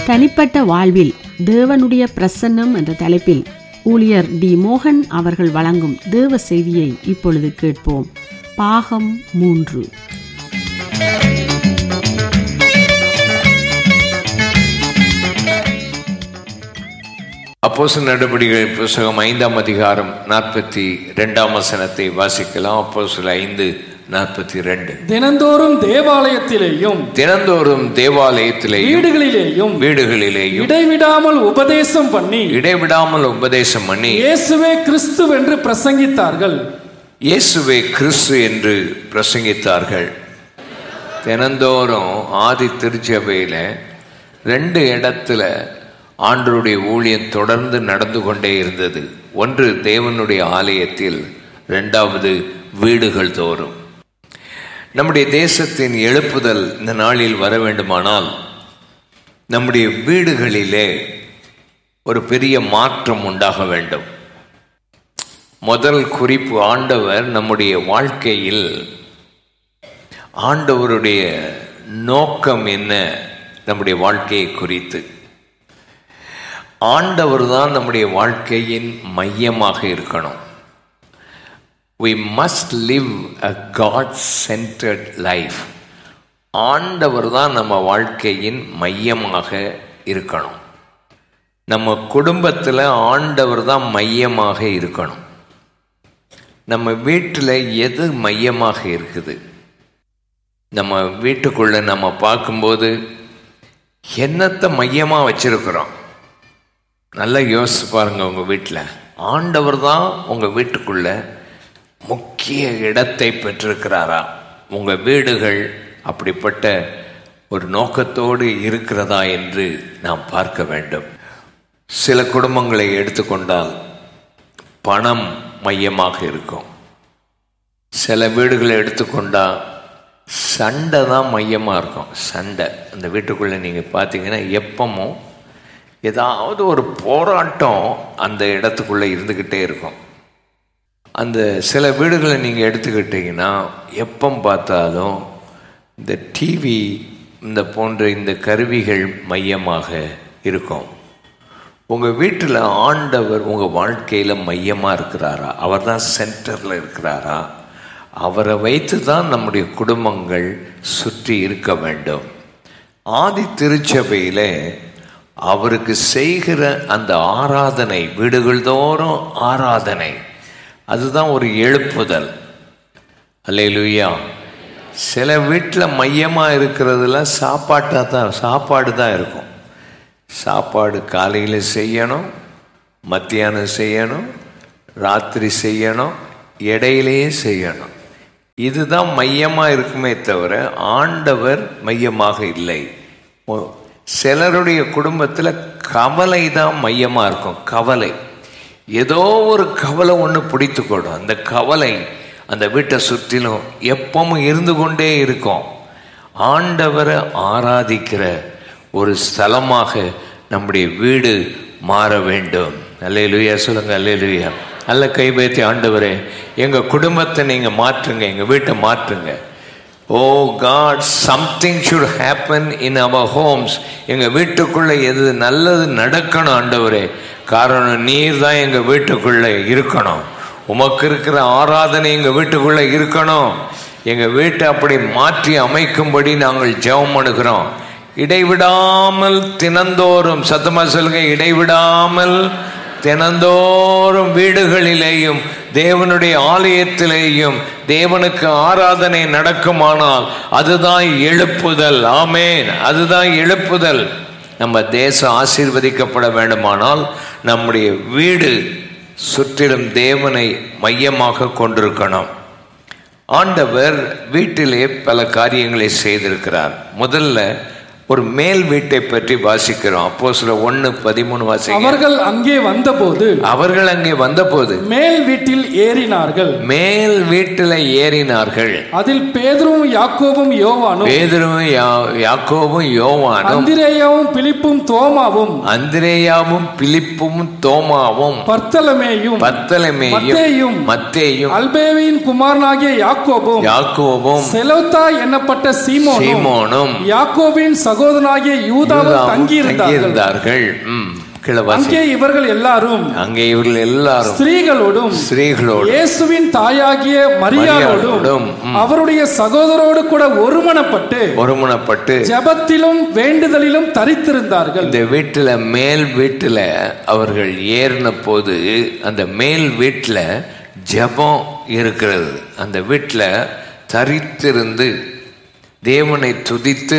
தனிப்பட்ட வாழ்வில் தேவனுடைய பிரசன்னம் என்ற தலைப்பில் ஊழியர் டி மோகன் அவர்கள் வழங்கும் தேவ செய்தியை இப்பொழுது கேட்போம் பாகம் மூன்று அப்போஸ்தலர் நடவடிக்கைகள் புஸ்தகம் ஐந்தாம் அதிகாரம் நாற்பத்தி ரெண்டாம் வசனத்தை வாசிக்கலாம் அப்போஸ்தலர் ஐந்து நாற்பத்தி ரெண்டு தினந்தோறும் தேவாலயத்திலேயும் தினந்தோறும் தேவாலயத்திலேயும் வீடுகளிலேயும் வீடுகளிலேயும் இடைவிடாமல் உபதேசம் பண்ணி இடைவிடாமல் உபதேசம் பண்ணி இயேசுவே கிறிஸ்துவென்று பிரசங்கித்தார்கள் இயேசுவை கிறிஸ்து என்று பிரசங்கித்தார்கள் தினந்தோறும் ஆதி திருச்சபையில் ரெண்டு இடத்துல ஆண்டருடைய ஊழியம் தொடர்ந்து நடந்து கொண்டே இருந்தது ஒன்று தேவனுடைய ஆலயத்தில் ரெண்டாவது வீடுகள் தோறும் நம்முடைய தேசத்தின் எழுப்புதல் இந்த நாளில் வர வேண்டுமானால் நம்முடைய வீடுகளிலே ஒரு பெரிய மாற்றம் உண்டாக வேண்டும் முதல் குறிப்பு ஆண்டவர் நம்முடைய வாழ்க்கையில் ஆண்டவருடைய நோக்கம் என்ன நம்முடைய வாழ்க்கையை குறித்து ஆண்டவர் தான் நம்முடைய வாழ்க்கையின் மையமாக இருக்கணும் we must live a god centered life ஆண்டவர் தான் நம்ம வாழ்க்கையின் மையமாக இருக்கணும் நம்ம குடும்பத்தில் ஆண்டவர் தான் மையமாக இருக்கணும் நம்ம வீட்டில் எது மையமாக இருக்குது நம்ம வீட்டுக்குள்ள நம்ம பார்க்கும்போது என்னத்தை மையமாக வச்சிருக்கிறோம் நல்லா யோசிச்சு பாருங்க உங்கள் வீட்டில் ஆண்டவர் தான் உங்கள் வீட்டுக்குள்ள முக்கிய இடத்தை பெற்றிருக்கிறாரா உங்கள் வீடுகள் அப்படிப்பட்ட ஒரு நோக்கத்தோடு இருக்கிறதா என்று நாம் பார்க்க வேண்டும் சில குடும்பங்களை எடுத்துக்கொண்டால் பணம் மையமாக இருக்கும் சில வீடுகளை எடுத்துக்கொண்டா சண்டை தான் மையமாக இருக்கும் சண்டை அந்த வீட்டுக்குள்ளே நீங்கள் பார்த்தீங்கன்னா எப்பவும் ஏதாவது ஒரு போராட்டம் அந்த இடத்துக்குள்ளே இருந்துக்கிட்டே இருக்கும் அந்த சில வீடுகளை நீங்கள் எடுத்துக்கிட்டிங்கன்னா எப்போ பார்த்தாலும் இந்த டிவி இந்த போன்ற இந்த கருவிகள் மையமாக இருக்கும் உங்கள் வீட்டில் ஆண்டவர் உங்கள் வாழ்க்கையில் மையமாக இருக்கிறாரா அவர் தான் சென்டரில் இருக்கிறாரா அவரை வைத்து தான் நம்முடைய குடும்பங்கள் சுற்றி இருக்க வேண்டும் ஆதி திருச்சபையில் அவருக்கு செய்கிற அந்த ஆராதனை வீடுகள் தோறும் ஆராதனை அதுதான் ஒரு எழுப்புதல் அல்லேலூயா சில வீட்டில் மையமாக இருக்கிறதுல சாப்பாட்டாக தான் சாப்பாடு தான் இருக்கும் சாப்பாடு காலையில் செய்யணும் மத்தியானம் செய்யணும் ராத்திரி செய்யணும் இடையிலேயே செய்யணும் இதுதான் மையமாக இருக்குமே தவிர ஆண்டவர் மையமாக இல்லை ஒ- சிலருடைய குடும்பத்தில் கவலை தான் மையமாக இருக்கும் கவலை ஏதோ ஒரு கவலை ஒன்று பிடித்துக்கொடும் அந்த கவலை அந்த வீட்டை சுற்றிலும் எப்பவும் இருந்து கொண்டே இருக்கும் ஆண்டவரை ஆராதிக்கிற ஒரு ஸ்தலமாக நம்முடைய வீடு மாற வேண்டும் அல்லேலூயா சொல்லுங்க அல்லேலூயா அல்ல கைபேத்தி ஆண்டவரே எங்கள் குடும்பத்தை நீங்கள் மாற்றுங்க எங்கள் வீட்டை மாற்றுங்க oh God something should happen in our homes எங்கள் வீட்டுக்குள்ளே எது நல்லது நடக்கணும் ஆண்டவரே காரணம் நீர் தான் எங்கள் வீட்டுக்குள்ளே இருக்கணும் உமக்கு இருக்கிற ஆராதனை எங்கள் வீட்டுக்குள்ளே இருக்கணும் எங்கள் வீட்டை அப்படி மாற்றி அமைக்கும்படி நாங்கள் ஜெபம் பண்ணுகிறோம் இடைவிடாமல் தினந்தோறும் சத்தமா சொல்லுங்க இடைவிடாமல் தினந்தோறும் வீடுகளிலேயும் தேவனுடைய ஆலயத்திலேயும் தேவனுக்கு ஆராதனை நடக்குமானால் அதுதான் எழுப்புதல் ஆமேன் அதுதான் எழுப்புதல் நம்ம தேசம் ஆசீர்வதிக்கப்பட வேண்டுமானால் நம்முடைய வீடு சுற்றிலும் தேவனை மையமாக கொண்டிருக்கணும் ஆண்டவர் வீட்டிலே பல காரியங்களை செய்திருக்கிறார் முதல்ல ஒரு மேல் வீட்டை பற்றி வாசிக்கிறோம் அப்போ சில ஒன்று பதிமூணு வாசிக்கிறோம் அவர்கள் அங்கே வந்தபோது அவர்கள் அங்கே வந்தபோது மேல் வீட்டில் ஏறினார்கள் மேல் வீட்டில் ஏறினார்கள் அதில் பேதுருவும் யாக்கோபும் யோவானும் பேதுருவும் யா- யாக்கோபும் யோவானும் அந்திரேயாவும் பிலிப்பும் தோமாவும் அந்திரேயாவும் பிலிப்பும் தோமாவும் பர்த்தலமேயும் பத்தலமேயும் மத்தேயும் மத்தேயும் அல்பேவின் குமாரனாகிய யாக்கோபும் யாக்கோபும் செலோத்தா என்னப்பட்ட சீமோனும் சீமோனும் யாக்கோபின் சகோதரனாகிய யூதாவும் யூதாவும் தங்கியிருந்தார்கள் தங்கியிருந்தார்கள் ம் கிளவாசி அங்கே இவர்கள் எல்லாரும் அங்கே இவர்கள் எல்லாரும் ஸ்திரீகளோடும் ஸ்திரீகளோடு இயேசுவின் தாயாகிய மரியாளோடும் மரியாளோடும், அவருடைய சகோதரோடு கூட ஒருமனப்பட்டு ஒருமனப்பட்டு ஜெபத்திலும் வேண்டுதலிலும் தரித்திருந்தார்கள் இந்த வீட்டில் மேல் வீட்டில் அவர்கள் ஏறின போது அந்த மேல் வீட்டில் ஜெபம் இருக்கிறது அந்த வீட்டில் தரித்திருந்து தேவனை துதித்து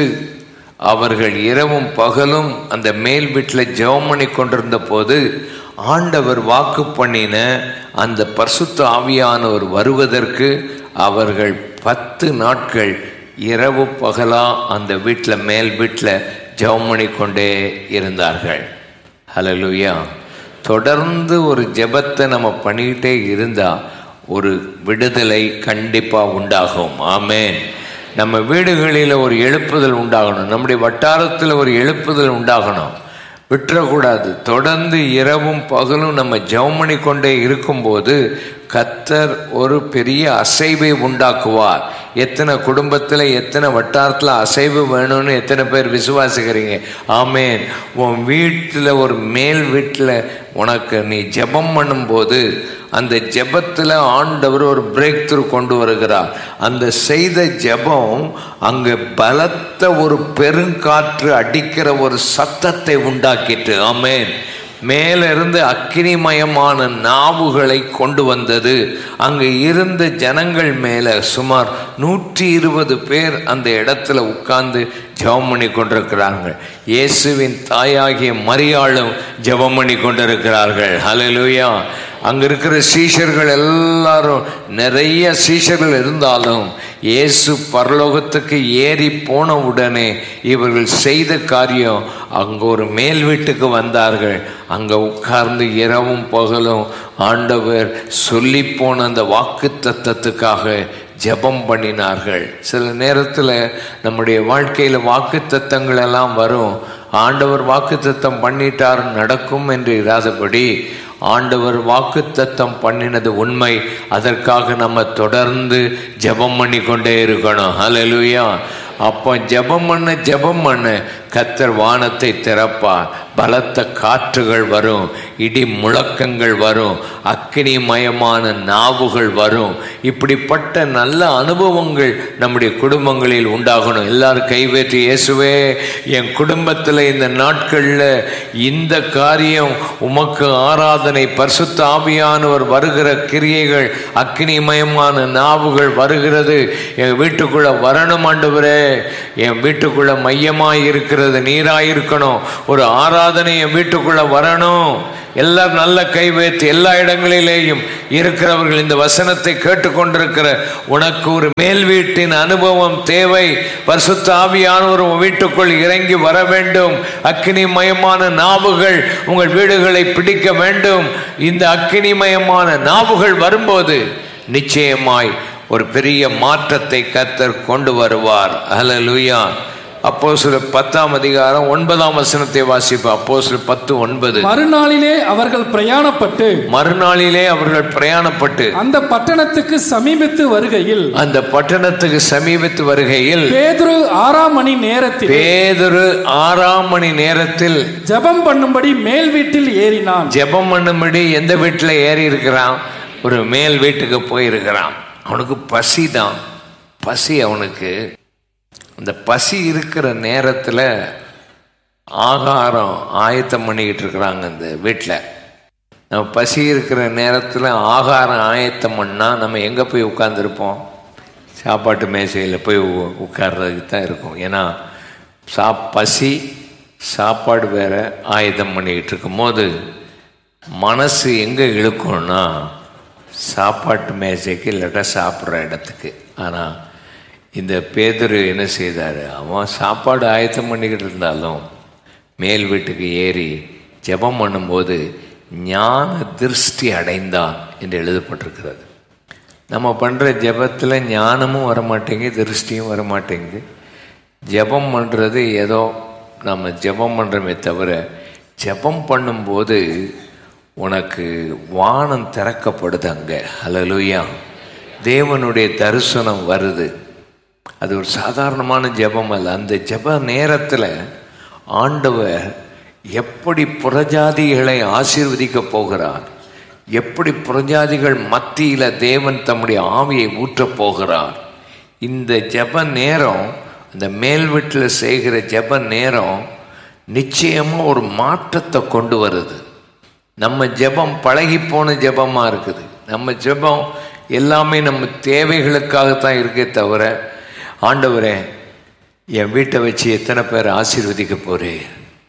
அவர்கள் இரவும் பகலும் அந்த மேல் வீட்டில் ஜெபம் பண்ணி கொண்டிருந்த போது ஆண்டவர் வாக்கு பண்ணின அந்த பரிசுத்த ஆவியானவர் வருவதற்கு அவர்கள் பத்து நாட்கள் இரவு பகலா அந்த வீட்டில் மேல் வீட்டில் ஜெபம் பண்ணி கொண்டே இருந்தார்கள் ஹalleluya தொடர்ந்து ஒரு ஜெபத்தை நம்ம பண்ணிக்கிட்டே இருந்தா ஒரு விடுதலை கண்டிப்பா உண்டாகும் ஆமென் நம்ம வீடுகளில் ஒரு எழுப்புதல் உண்டாகணும் நம்முடைய வட்டாரத்தில் ஒரு எழுப்புதல் உண்டாகணும் விட்டுறக்கூடாது தொடர்ந்து இரவும் பகலும் நம்ம ஜெபம் பண்ணி கொண்டே இருக்கும்போது கத்தர் ஒரு பெரிய அசைவை உண்டாக்குவார் எத்தனை குடும்பத்தில் எத்தனை வட்டாரத்தில் அசைவு வேணும்னு எத்தனை பேர் விசுவாசிக்கிறீங்க ஆமேன் உன் வீட்டில் ஒரு மேல் வீட்டில் உனக்கு நீ ஜெபம் பண்ணும்போது அந்த ஜெபத்தில் ஆண்டவர் ஒரு பிரேக் த்ரூ கொண்டு வருகிறார் அந்த செய்த ஜெபம் அங்கே பலத்த ஒரு பெருங்காற்று அடிக்கிற ஒரு சத்தத்தை உண்டாக்கிட்டு ஆமேன் மேலிருந்து அக்கினிமயமான நாவுகளை கொண்டு வந்தது அங்கு இருந்த ஜனங்கள் மேல சுமார் நூற்றி இருபது பேர் அந்த இடத்துல உட்கார்ந்து ஜெபம் பண்ணி கொண்டிருக்கிறார்கள் இயேசுவின் தாயாகிய மரியாளும் ஜெபம் பண்ணி கொண்டிருக்கிறார்கள் ஹalleluya அங்க இருக்கிற சீஷர்கள் எல்லாரும் நிறைய சீஷர்கள் இருந்தாலும் இயேசு பரலோகத்துக்கு ஏறி போன உடனே இவர்கள் செய்த காரியம் அங்க ஒரு மேல் வீட்டுக்கு வந்தார்கள் அங்க உட்கார்ந்து இரவும் பகலும் ஆண்டவர் சொல்லி போன அந்த வாக்கு தத்தத்துக்காக ஜெபம் பண்ணினார்கள் சில நேரத்தில் நம்முடைய வாழ்க்கையில் வாக்கு தத்தங்கள் எல்லாம் வரும் ஆண்டவர் வாக்கு தத்தம் பண்ணிட்டார் நடக்கும் என்று இராதபடி ஆண்டவர் வாக்கு தத்தம் பண்ணினது உண்மை அதற்காக நம்ம தொடர்ந்து ஜெபம் பண்ணி கொண்டே இருக்கணும் ஹalleluya அப்போ ஜெபம் பண்ண ஜெபம் பண்ண கத்தர் வானத்தை திறப்பார் பலத்த காற்றுகள் வரும் இடி முழக்கங்கள் வரும் அக்கினிமயமான நாவுகள் வரும் இப்படிப்பட்ட நல்ல அனுபவங்கள் நம்முடைய குடும்பங்களில் உண்டாகணும் எல்லாரும் கைவேற்றி இயேசுவே என் குடும்பத்தில் இந்த நாட்களில் இந்த காரியம் உமக்கு ஆராதனை பரிசுத்த ஆவியானவர் வருகிற கிரியைகள் அக்கினிமயமான நாவுகள் வருகிறது என் வீட்டுக்குள்ள வரணும் ஆண்டவரே என் வீட்டுக்குள்ள மையமாய் இருக்கிறது நீராய் இருக்கணும் ஒரு ஆராதனை என் வீட்டுக்குள்ள வரணும் எல்லாரும் நல்ல கை வைத்து எல்லா இடங்களிலேயும் இருக்கிறவர்கள் இந்த வசனத்தை கேட்டுக்கொண்டிருக்கிற உனக்கு ஒரு மேல் வீட்டின் அனுபவம் தேவை பரிசுத்த ஆவியானவர் உன் வீட்டுக்குள் இறங்கி வர வேண்டும் அக்கினிமயமான நாவுகள் உங்கள் வீடுகளை பிடிக்க வேண்டும் இந்த அக்கினிமயமான நாவுகள் வரும்போது நிச்சயமாய் ஒரு பெரிய மாற்றத்தை கத்தர் கொண்டு வருவார் ஹalleluya அப்போ சில பத்தாம் அதிகாரம் ஒன்பதாம் வசனத்தை வாசிப்பு அப்போ சில பத்து ஒன்பது மறுநாளிலே அவர்கள் பிரயாணப்பட்டு மறுநாளிலே அவர்கள் பிரயாணப்பட்டு அந்த பட்டணத்துக்கு சமீபித்து வருகையில் அந்த பட்டணத்துக்கு சமீபத்து வருகையில் பேதுரு ஆறாம் மணி நேரத்தில் பேதுரு ஆறாம் மணி நேரத்தில் ஜெபம் பண்ணும்படி மேல் வீட்டில் ஏறினான் ஜெபம் பண்ணும்படி எந்த வீட்டில் ஏறி இருக்கிறான் ஒரு மேல் வீட்டுக்கு போயிருக்கிறான் அவனுக்கு பசி தான் பசி அவனுக்கு அந்த பசி இருக்கிற நேரத்தில் ஆகாரம் ஆயத்தம் பண்ணிக்கிட்டு இருக்கிறாங்க இந்த வீட்டில் நம்ம பசி இருக்கிற நேரத்தில் ஆகாரம் ஆயத்தம் பண்ணால் நம்ம எங்கே போய் உட்காந்துருப்போம் சாப்பாட்டு மேசையில் போய் உ- உட்கார்றதுக்கு தான் இருக்கும் ஏன்னா சா பசி சாப்பாடு வேற ஆயத்தம் பண்ணிக்கிட்டு இருக்கும்போது மனசு எங்கே இழுக்கும்னா சாப்பாட்டு மேசைக்கு இல்லாட்டா சாப்பிட்ற இடத்துக்கு ஆனால் இந்த பேதர் என்ன செய்தார் அவன் சாப்பாடு ஆயத்தம் பண்ணிக்கிட்டு இருந்தாலும் மேல் வீட்டுக்கு ஏறி ஜெபம் பண்ணும்போது ஞான திருஷ்டி அடைந்தான் என்று எழுதப்பட்டிருக்கிறது நம்ம பண்ணுற ஜெபத்தில் ஞானமும் வர மாட்டேங்குது திருஷ்டியும் வர மாட்டேங்குது ஜெபம் பண்ணுறது ஏதோ நம்ம ஜெபம் பண்ணுறோமே தவிர ஜெபம் பண்ணும்போது உனக்கு வானம் திறக்கப்படுது அங்கே ஹalleluya தேவனுடைய தரிசனம் வருது அது ஒரு சாதாரணமான ஜெபம் அல்ல அந்த ஜெப நேரத்தில் ஆண்டவர் எப்படி புறஜாதிகளை ஆசீர்வதிக்க போகிறார் எப்படி புறஜாதிகள் மத்தியில் தேவன் தம்முடைய ஆவியை ஊற்றப் போகிறார் இந்த ஜெப நேரம் அந்த மேல் வீட்டில் செய்கிற ஜெப நேரம் நிச்சயமாக ஒரு மாற்றத்தை கொண்டு வருது நம்ம ஜெபம் பழகி போன ஜெபமாக இருக்குது நம்ம ஜெபம் எல்லாமே நம்ம தேவைகளுக்காகத்தான் இருக்கே தவிர ஆண்டவரே என் வீட்டை வச்சு எத்தனை பேர் ஆசீர்வதிக்க போறேன்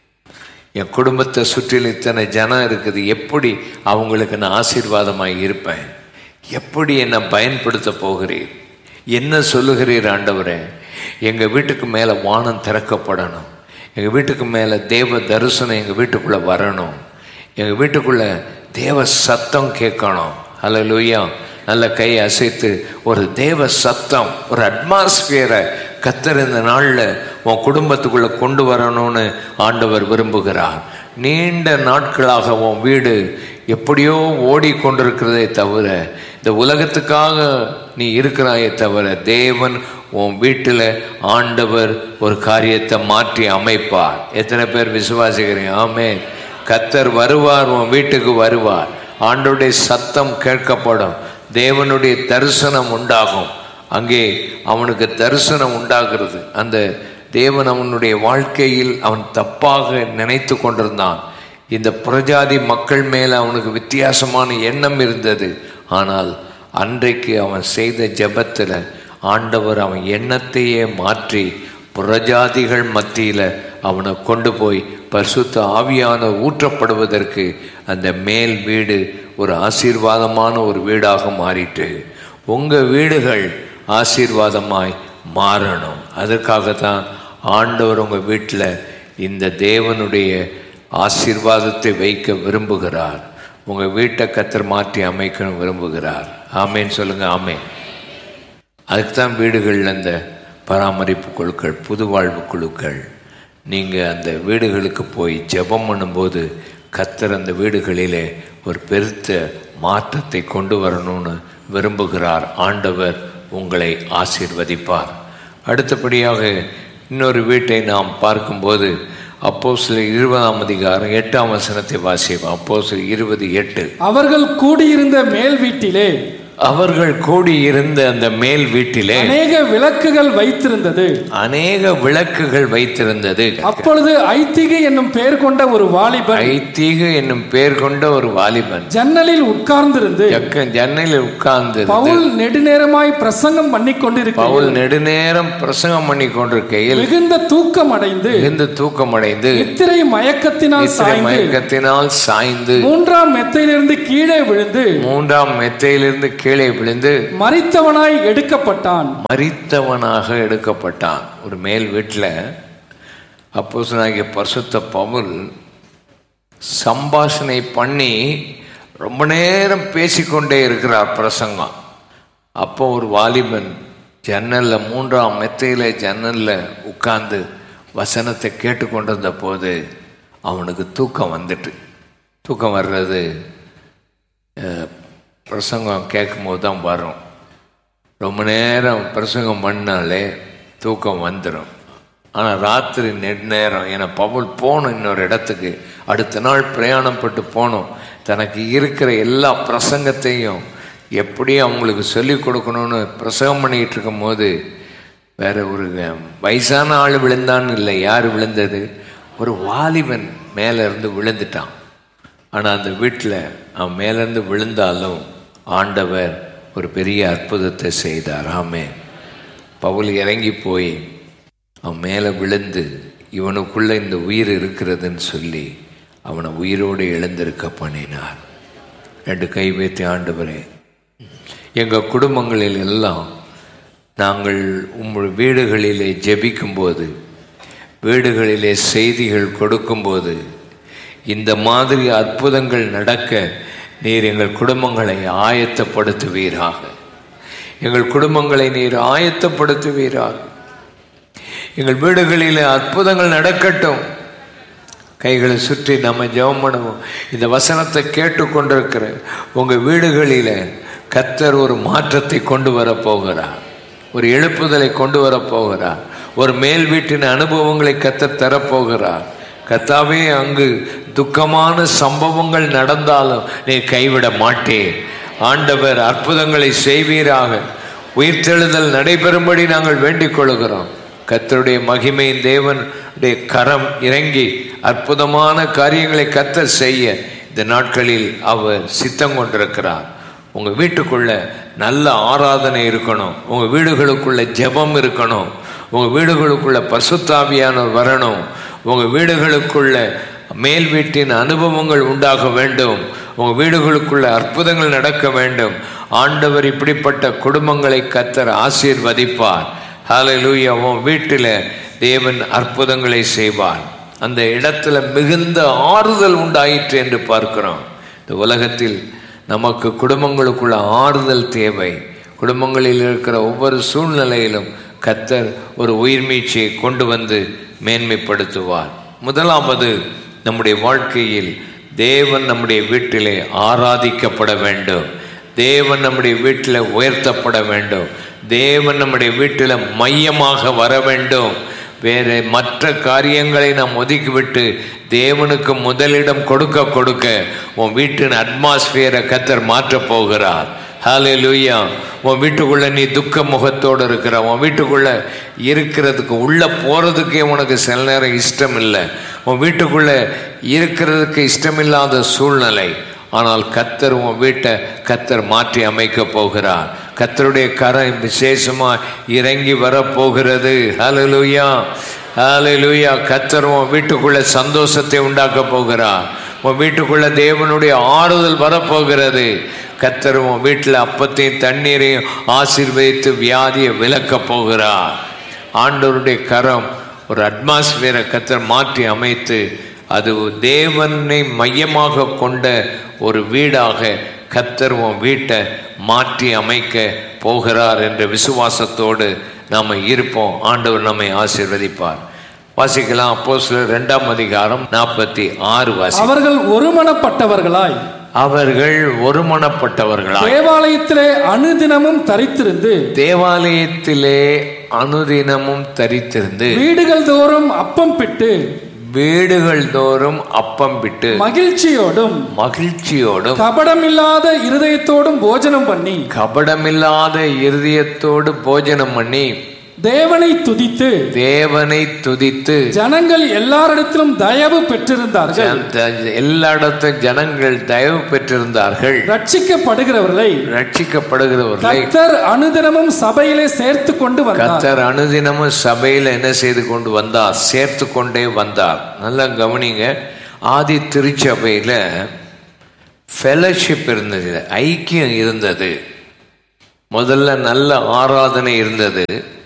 என் குடும்பத்தை சுற்றிலும் இத்தனை ஜனம் இருக்குது எப்படி அவங்களுக்கு நான் ஆசீர்வாதமாக இருப்பேன் எப்படி என்னை பயன்படுத்த போகிறீர் என்ன சொல்லுகிறீர் ஆண்டவரே எங்கள் வீட்டுக்கு மேலே வானம் திறக்கப்படணும் எங்கள் வீட்டுக்கு மேலே தேவ தரிசனம் எங்கள் வீட்டுக்குள்ளே வரணும் எங்கள் வீட்டுக்குள்ளே தேவ சத்தம் கேட்கணும் அல்ல நல்ல கை அசைத்து ஒரு தேவ சத்தம் ஒரு அட்மாஸ்பியரை கத்தர் இந்த நாளில் உன் குடும்பத்துக்குள்ளே கொண்டு வரணும்னு ஆண்டவர் விரும்புகிறார் நீண்ட நாட்களாக உன் வீடு எப்படியோ ஓடிக்கொண்டிருக்கிறதே தவிர இந்த உலகத்துக்காக நீ இருக்கிறாயே தவிர தேவன் உன் வீட்டில் ஆண்டவர் ஒரு காரியத்தை மாற்றி அமைப்பார் எத்தனை பேர் விசுவாசிக்கிறீங்க ஆமே கத்தர் வருவார் உன் வீட்டுக்கு வருவார் ஆண்டோடைய சத்தம் கேட்கப்படும் தேவனுடைய தரிசனம் உண்டாகும் அங்கே அவனுக்கு தரிசனம் உண்டாகிறது அந்த தேவன் அவனுடைய வாழ்க்கையில் அவன் தப்பாக நினைத்து கொண்டிருந்தான் இந்த புறஜாதி மக்கள் மேலே அவனுக்கு வித்தியாசமான எண்ணம் இருந்தது ஆனால் அன்றைக்கு அவன் செய்த ஜெபத்தில் ஆண்டவர் அவன் எண்ணத்தையே மாற்றி புறஜாதிகள் மத்தியில் அவனை கொண்டு போய் பரிசுத்த ஆவியான ஊற்றப்படுவதற்கு அந்த மேல் வீடு ஒரு ஆசீர்வாதமான ஒரு வீடாக மாறிட்டு உங்கள் வீடுகள் ஆசீர்வாதமாய் மாறணும் அதற்காகத்தான் ஆண்டவர் உங்கள் வீட்டில் இந்த தேவனுடைய ஆசீர்வாதத்தை வைக்க விரும்புகிறார் உங்கள் வீட்டை கத்தர் மாற்றி அமைக்கணும் விரும்புகிறார் ஆமேன்னு சொல்லுங்கள் ஆமேன் அதுக்கு தான் வீடுகளில் அந்த பராமரிப்பு குழுக்கள் புது வாழ்வு குழுக்கள் நீங்கள் அந்த வீடுகளுக்கு போய் ஜெபம் பண்ணும்போது கத்தர் அந்த வீடுகளிலே ஒரு பெருத்த மாற்றத்தை கொண்டு வரணும்னு விரும்புகிறார் ஆண்டவர் உங்களை ஆசீர்வதிப்பார் அடுத்தபடியாக இன்னொரு வீட்டை நாம் பார்க்கும்போது அப்போ சில இருபதாம் அதிகாரம் எட்டாம் வசனத்தை வாசிப்போம் அப்போ சில இருபது எட்டு அவர்கள் கூடியிருந்த மேல் வீட்டிலே அவர்கள் கூடியிருந்த அந்த மேல் வீட்டிலே அநேக விளக்குகள் வைத்திருந்தது அநேக விளக்குகள் வைத்திருந்தது அப்பொழுது ஐத்திகை என்னும் பெயர் கொண்ட ஒரு வாலிபன் ஐத்தீகு என்னும் பெயர் கொண்ட ஒரு வாலிபன் ஜன்னலில் உட்கார்ந்திருந்து ஜக்க ஜன்னலில் உட்கார்ந்து பவுல் நெடுநேரமாய் பிரசங்கம் பண்ணி கொண்டிருக்க பவுல் நெடுநேரம் பிரசங்கம் பண்ணி கொண்டிருக்கையில் மிகுந்த தூக்கம் அடைந்து மிகுந்த தூக்கமடைந்து நித்திரை மயக்கத்தினால் நித்திரை சாய்ந்து மயக்கத்தினால் சாய்ந்து மூன்றாம் மெத்தையிலிருந்து கீழே விழுந்து மூன்றாம் மெத்தையிலிருந்து கீழே விழுந்து மரித்தவனாய் எடுக்கப்பட்டான் மரித்தவனாக எடுக்கப்பட்டான் ஒரு மேல் வீட்டில் அப்போஸ்தலனாகிய பரிசுத்த பவுல் சம்பாஷணை பண்ணி ரொம்ப நேரம் பேசிக்கொண்டே இருக்கிறார் பிரசங்கம் அப்போ ஒரு வாலிபன் ஜன்னலில் மூன்றாம் மெத்தையில் ஜன்னலில் உட்கார்ந்து வசனத்தை கேட்டுக்கொண்டிருந்த போது அவனுக்கு தூக்கம் வந்துட்டு தூக்கம் வர்றது அஹ், பிரசங்கம் கேட்கும்போது தான் வரும் ரொம்ப நேரம் பிரசங்கம் பண்ணாலே தூக்கம் வந்துடும் ஆனால் ராத்திரி நெடுநேரம் ஏன்னா பவுல் போகணும் இன்னொரு இடத்துக்கு அடுத்த நாள் பிரயாணம் பட்டு போகணும் தனக்கு இருக்கிற எல்லா பிரசங்கத்தையும் எப்படி அவங்களுக்கு சொல்லிக் கொடுக்கணும்னு பிரசங்கம் பண்ணிக்கிட்டு இருக்கும்போது வேற ஒரு வயசான ஆள் விழுந்தான்னு இல்லை யார் விழுந்தது ஒரு வாலிபன் மேலே இருந்து விழுந்துட்டான் ஆனால் அந்த வீட்டில் அவன் மேலேருந்து விழுந்தாலும் ஆண்டவர் ஒரு பெரிய அற்புதத்தை செய்தார் ஆமே பவுல் இறங்கி போய் அவன் மேலே விழுந்து இவனுக்குள்ள இந்த உயிர் இருக்கிறதுன்னு சொல்லி அவனை உயிரோடு எழுந்திருக்க பண்ணினார் ரெண்டு கை வைத்து ஆண்டவரே எங்கள் குடும்பங்களில் எல்லாம் நாங்கள் உங்கள் வீடுகளிலே ஜெபிக்கும்போது வீடுகளிலே செய்திகள் கொடுக்கும்போது இந்த மாதிரி அற்புதங்கள் நடக்க நீர் எங்கள் குடும்பங்களை ஆயத்தப்படுத்துவீராக எங்கள் குடும்பங்களை நீர் ஆயத்தப்படுத்துவீராக எங்கள் வீடுகளிலே அற்புதங்கள் நடக்கட்டும் கைகளை சுற்றி நம்ம ஜெபம் பண்ணுவோம் இந்த வசனத்தை கேட்டுக்கொண்டிருக்கிற உங்கள் வீடுகளில் கத்தர் ஒரு மாற்றத்தை கொண்டு வர போகிறார் ஒரு எழுப்புதலை கொண்டு வரப் போகிறார் ஒரு மேல் வீட்டின் அனுபவங்களை கத்த தரப்போகிறார் கத்தாவே அங்கு துக்கமான சம்பவங்கள் நடந்தாலும் நீ கைவிட மாட்டேன் ஆண்டவர் அற்புதங்களை செய்வீராக உயிர்த்தெழுதல் நடைபெறும்படி நாங்கள் வேண்டிக் கொள்கிறோம் கத்தருடைய மகிமையின் தேவனுடைய கரம் இறங்கி அற்புதமான காரியங்களை கத்த செய்ய இந்த நாட்களில் அவர் சித்தம் கொண்டிருக்கிறார் உங்க வீட்டுக்குள்ள நல்ல ஆராதனை இருக்கணும் உங்க வீடுகளுக்குள்ள ஜெபம் இருக்கணும் உங்க வீடுகளுக்குள்ள பசுத்தாவியானவர் வரணும் உங்க வீடுகளுக்குள்ள மேல் வீட்டின் அனுபவங்கள் உண்டாக வேண்டும் உங்க வீடுகளுக்குள்ள அற்புதங்கள் நடக்க வேண்டும் ஆண்டவர் இப்படிப்பட்ட குடும்பங்களை கத்தர் ஆசீர்வதிப்பார் ஹalleluya உன் வீட்டில் தேவன் அற்புதங்களை செய்வார் அந்த இடத்துல மிகுந்த ஆறுதல் உண்டாயிற்று என்று பார்க்கிறோம் இந்த உலகத்தில் நமக்கு குடும்பங்களுக்குள்ள ஆறுதல் தேவை குடும்பங்களில் இருக்கிற ஒவ்வொரு சூழ்நிலையிலும் கத்தர் ஒரு உயிர்மீச்சியை கொண்டு வந்து மேன்மைப்படுத்துவார் முதலாவது நம்முடைய வாழ்க்கையில் தேவன் நம்முடைய வீட்டிலே ஆராதிக்கப்பட வேண்டும் தேவன் நம்முடைய வீட்டில் உயர்த்தப்பட வேண்டும் தேவன் நம்முடைய வீட்டில் மையமாக வர வேண்டும் வேற மற்ற காரியங்களை நாம் ஒதுக்கிவிட்டு தேவனுக்கு முதலிடம் கொடுக்க கொடுக்க உன் வீட்டின் அட்மாஸ்பியரை கத்தர் மாற்றப் போகிறார் ஹாலே லூயா உன் வீட்டுக்குள்ள நீ துக்க முகத்தோடு இருக்கிற உன் வீட்டுக்குள்ள இருக்கிறதுக்கு உள்ள போறதுக்கே உனக்கு சில நேரம் இஷ்டம் இல்லை உன் வீட்டுக்குள்ள இருக்கிறதுக்கு இஷ்டமில்லாத சூழ்நிலை ஆனால் கத்தர் உன் வீட்டை கத்தர் மாற்றி அமைக்க போகிறார் கத்தருடைய கரம் விசேஷமா இறங்கி வரப்போகிறது ஹalleluya ஹalleluya கத்தர் உன் வீட்டுக்குள்ள சந்தோஷத்தை உண்டாக்க போகிறார் உன் வீட்டுக்குள்ள தேவனுடைய ஆறுதல் வரப்போகிறது கத்தர் உன் வீட்டில் அப்பத்தையும் தண்ணீரையும் ஆசீர்வதித்து வியாதியை விலக்க போகிறார் ஆண்டவருடைய கரம் ஒரு அட்மாஸ்பியரை கத்தர் மாற்றி அமைத்து அது தேவனை மையமாக கொண்ட ஒரு வீடாக கத்தர் உன் வீட்டை மாற்றி அமைக்க போகிறார் என்ற விசுவாசத்தோடு நாம் இருப்போம் ஆண்டவர் நம்மை ஆசீர்வதிப்பார் வாசிக்கலாம் அப்போ சில ரெண்டாம் அதிகாரம் நாற்பத்தி ஆறு வாசி அவர்கள் ஒருமனப்பட்டவர்களாய் அவர்கள் ஒருமனப்பட்டவர்களாய் தேவாலயத்திலே அனுதினமும் தரித்திருந்து தேவாலயத்திலே அனுதினமும் தரித்திருந்து வீடுகள் தோறும் அப்பம் பிட்டு வீடுகள் தோறும் அப்பம் விட்டு மகிழ்ச்சியோடும் மகிழ்ச்சியோடும் கபடமில்லாத இருதயத்தோடும் போஜனம் பண்ணி கபடமில்லாத இருதயத்தோடு போஜனம் பண்ணி தேவனை துதித்து தேவனை துதித்து ஜனங்கள் எல்லாரிடத்திலும் தயவு பெற்றிருந்தார்கள் ஜன- எல்லா இடத்தும் ஜனங்கள் தயவு பெற்றிருந்தார்கள் ரட்சிக்கப்படுகிறவர்களை ரட்சிக்கப்படுகிறவர்களை கர்த்தர் அனுதினமும் சபையிலே சேர்த்து கொண்டு வந்தார் கத்தர் அனுதினமும் சபையில் என்ன செய்து கொண்டு வந்தார் சேர்த்து கொண்டே வந்தார் நல்லா கவனிங்க ஆதி திருச்சபையில் ஃபெலோஷிப் இருந்தது ஐக்கியம் இருந்தது முதல்ல நல்ல ஆராதனை இருந்தது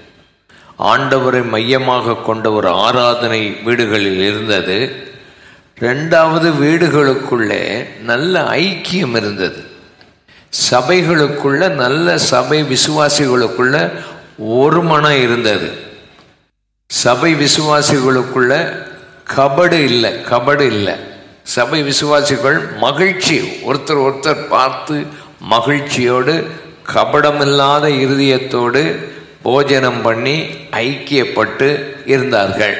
ஆண்டவரை மையமாக கொண்ட ஒரு ஆராதனை வீடுகளில் இருந்தது ரெண்டாவது வீடுகளுக்குள்ளே நல்ல ஐக்கியம் இருந்தது சபைகளுக்குள்ள நல்ல சபை விசுவாசிகளுக்குள்ள ஒரு மனம் இருந்தது சபை விசுவாசிகளுக்குள்ள கபடு இல்லை கபடு இல்லை சபை விசுவாசிகள் மகிழ்ச்சி ஒருத்தர் ஒருத்தர் பார்த்து மகிழ்ச்சியோடு கபடமில்லாத இருதயத்தோடு போஜனம் பண்ணி ஐக்கியப்பட்டு இருந்தார்கள்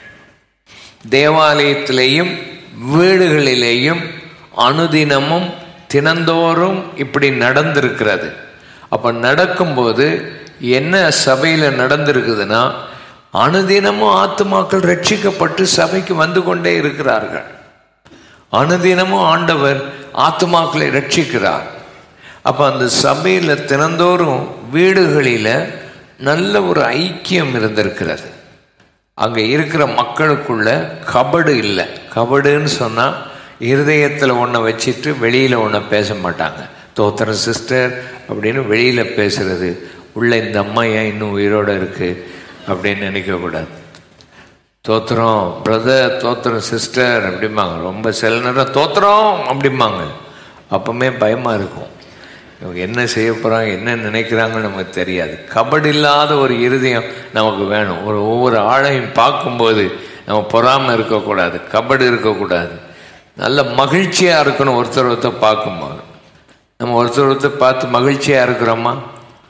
தேவாலயத்திலேயும் வீடுகளிலேயும் அனுதினமும் தினந்தோறும் இப்படி நடந்திருக்கிறது அப்போ நடக்கும்போது என்ன சபையில் நடந்திருக்குதுன்னா அனுதினமும் ஆத்துமாக்கள் ரட்சிக்கப்பட்டு சபைக்கு வந்து கொண்டே இருக்கிறார்கள் அனுதினமும் ஆண்டவர் ஆத்துமாக்களை ரட்சிக்கிறார் அப்போ அந்த சபையில் தினந்தோறும் வீடுகளில் நல்ல ஒரு ஐக்கியம் இருந்திருக்கிறது அங்கே இருக்கிற மக்களுக்குள்ள கபடு இல்லை கபடுன்னு சொன்னால் இருதயத்தில் ஒன்றை வச்சுட்டு வெளியில் ஒன்றை பேச மாட்டாங்க தோத்திரம் சிஸ்டர் அப்படின்னு வெளியில் பேசுறது உள்ள இந்த அம்மா ஏன் இன்னும் உயிரோடு இருக்குது அப்படின்னு நினைக்கக்கூடாது தோத்திரம் பிரதர் தோத்திரம் சிஸ்டர் அப்படிம்பாங்க ரொம்ப சில நேரம் தோத்திரம் அப்படிம்பாங்க அப்பவுமே பயமாக இருக்கும் இவங்க என்ன செய்ய போகிறாங்க என்ன நினைக்கிறாங்கன்னு நமக்கு தெரியாது கபடு இல்லாத ஒரு இருதயம் நமக்கு வேணும் ஒரு ஒவ்வொரு ஆளையும் பார்க்கும்போது நம்ம பொறாமல் இருக்கக்கூடாது கபடு இருக்கக்கூடாது நல்ல மகிழ்ச்சியாக இருக்கணும் ஒருத்தர் ஒருத்தர் பார்க்கும்போது நம்ம ஒருத்தர் ஒருத்தர் பார்த்து மகிழ்ச்சியாக இருக்கிறோமா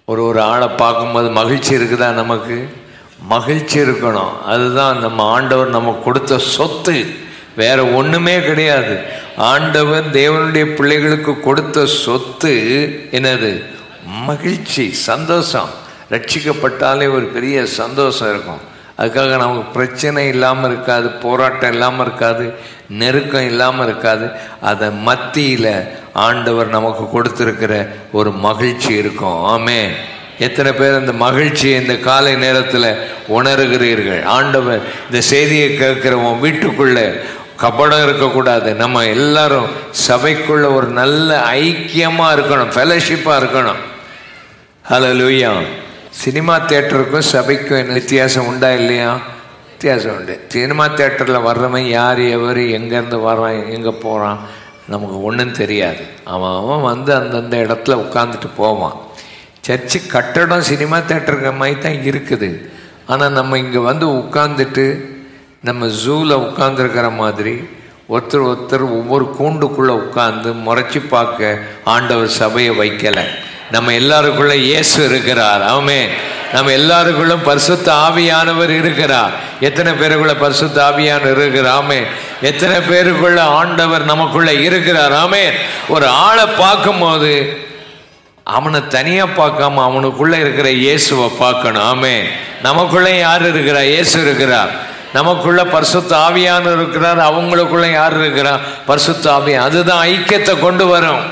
ஒரு ஒரு ஆளை பார்க்கும்போது மகிழ்ச்சி இருக்குதா நமக்கு மகிழ்ச்சி இருக்கணும் அதுதான் நம்ம ஆண்டவர் நமக்கு கொடுத்த சொத்து வேற ஒண்ணுமே கிடையாது ஆண்டவர் தேவனுடைய பிள்ளைகளுக்கு கொடுத்த சொத்து என்னது மகிழ்ச்சி சந்தோஷம் ரட்சிக்கப்பட்டாலே ஒரு பெரிய சந்தோஷம் இருக்கும் அதுக்காக நமக்கு பிரச்சனை இல்லாமல் இருக்காது போராட்டம் இல்லாமல் இருக்காது நெருக்கம் இல்லாமல் இருக்காது அதை மத்தியில் ஆண்டவர் நமக்கு கொடுத்துருக்கிற ஒரு மகிழ்ச்சி இருக்கும் ஆமே எத்தனை பேர் அந்த மகிழ்ச்சியை இந்த காலை நேரத்தில் உணர்கிறீர்கள் ஆண்டவர் இந்த செய்தியை கேட்கிறவன் வீட்டுக்குள்ள கபடம் இருக்கக்கூடாது நம்ம எல்லாரும் சபைக்குள்ள ஒரு நல்ல ஐக்கியமா இருக்கணும் ஃபெலோஷிப்பா இருக்கணும் ஹலோ லூயா சினிமா தேட்டருக்கும் சபைக்கும் என்ன வித்தியாசம் உண்டா இல்லையா வித்தியாசம் உண்டு சினிமா தேட்டரில் வர்றவன் யார் எவர் எங்கேருந்து வர்றான் எங்கே போகிறான் நமக்கு ஒன்றும் தெரியாது அவன் அவன் வந்து அந்தந்த இடத்துல உட்காந்துட்டு போவான் சர்ச்சு கட்டடம் சினிமா தேட்டருங்கிற மாதிரி தான் இருக்குது ஆனால் நம்ம இங்கே வந்து உட்காந்துட்டு நம்ம ஜூவில் உட்காந்துருக்கிற மாதிரி ஒருத்தர் ஒருத்தர் ஒவ்வொரு கூண்டுக்குள்ளே உட்காந்து முறைச்சி பார்க்க ஆண்டவர் சபையை வைக்கலை நம்ம எல்லாருக்குள்ள இயேசு இருக்கிறார் ஆமே நம்ம எல்லாருக்குள்ளும் பரிசுத்த ஆவியானவர் இருக்கிறார் எத்தனை பேருக்குள்ள பரிசுத்த ஆவியானவர் இருக்கிறார் ஆமே எத்தனை பேருக்குள்ள ஆண்டவர் நமக்குள்ள இருக்கிறார் ஆமே ஒரு ஆளை பார்க்கும்போது அவனை தனியா பார்க்காம அவனுக்குள்ள இருக்கிற இயேசுவை பார்க்கணும் ஆமே நமக்குள்ள யார் இருக்கிறா இயேசு இருக்கிறார் நமக்குள்ள பரிசுத்த ஆவியானவர் இருக்கிறார் அவங்களுக்குள்ள யார் இருக்கிறார் பரிசுத்த ஆவியான் அதுதான் ஐக்கியத்தை கொண்டு வரும்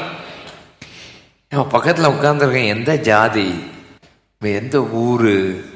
இவன் பக்கத்தில் உட்காந்துருக்கேன் எந்த ஜாதி இவன் எந்த ஊரு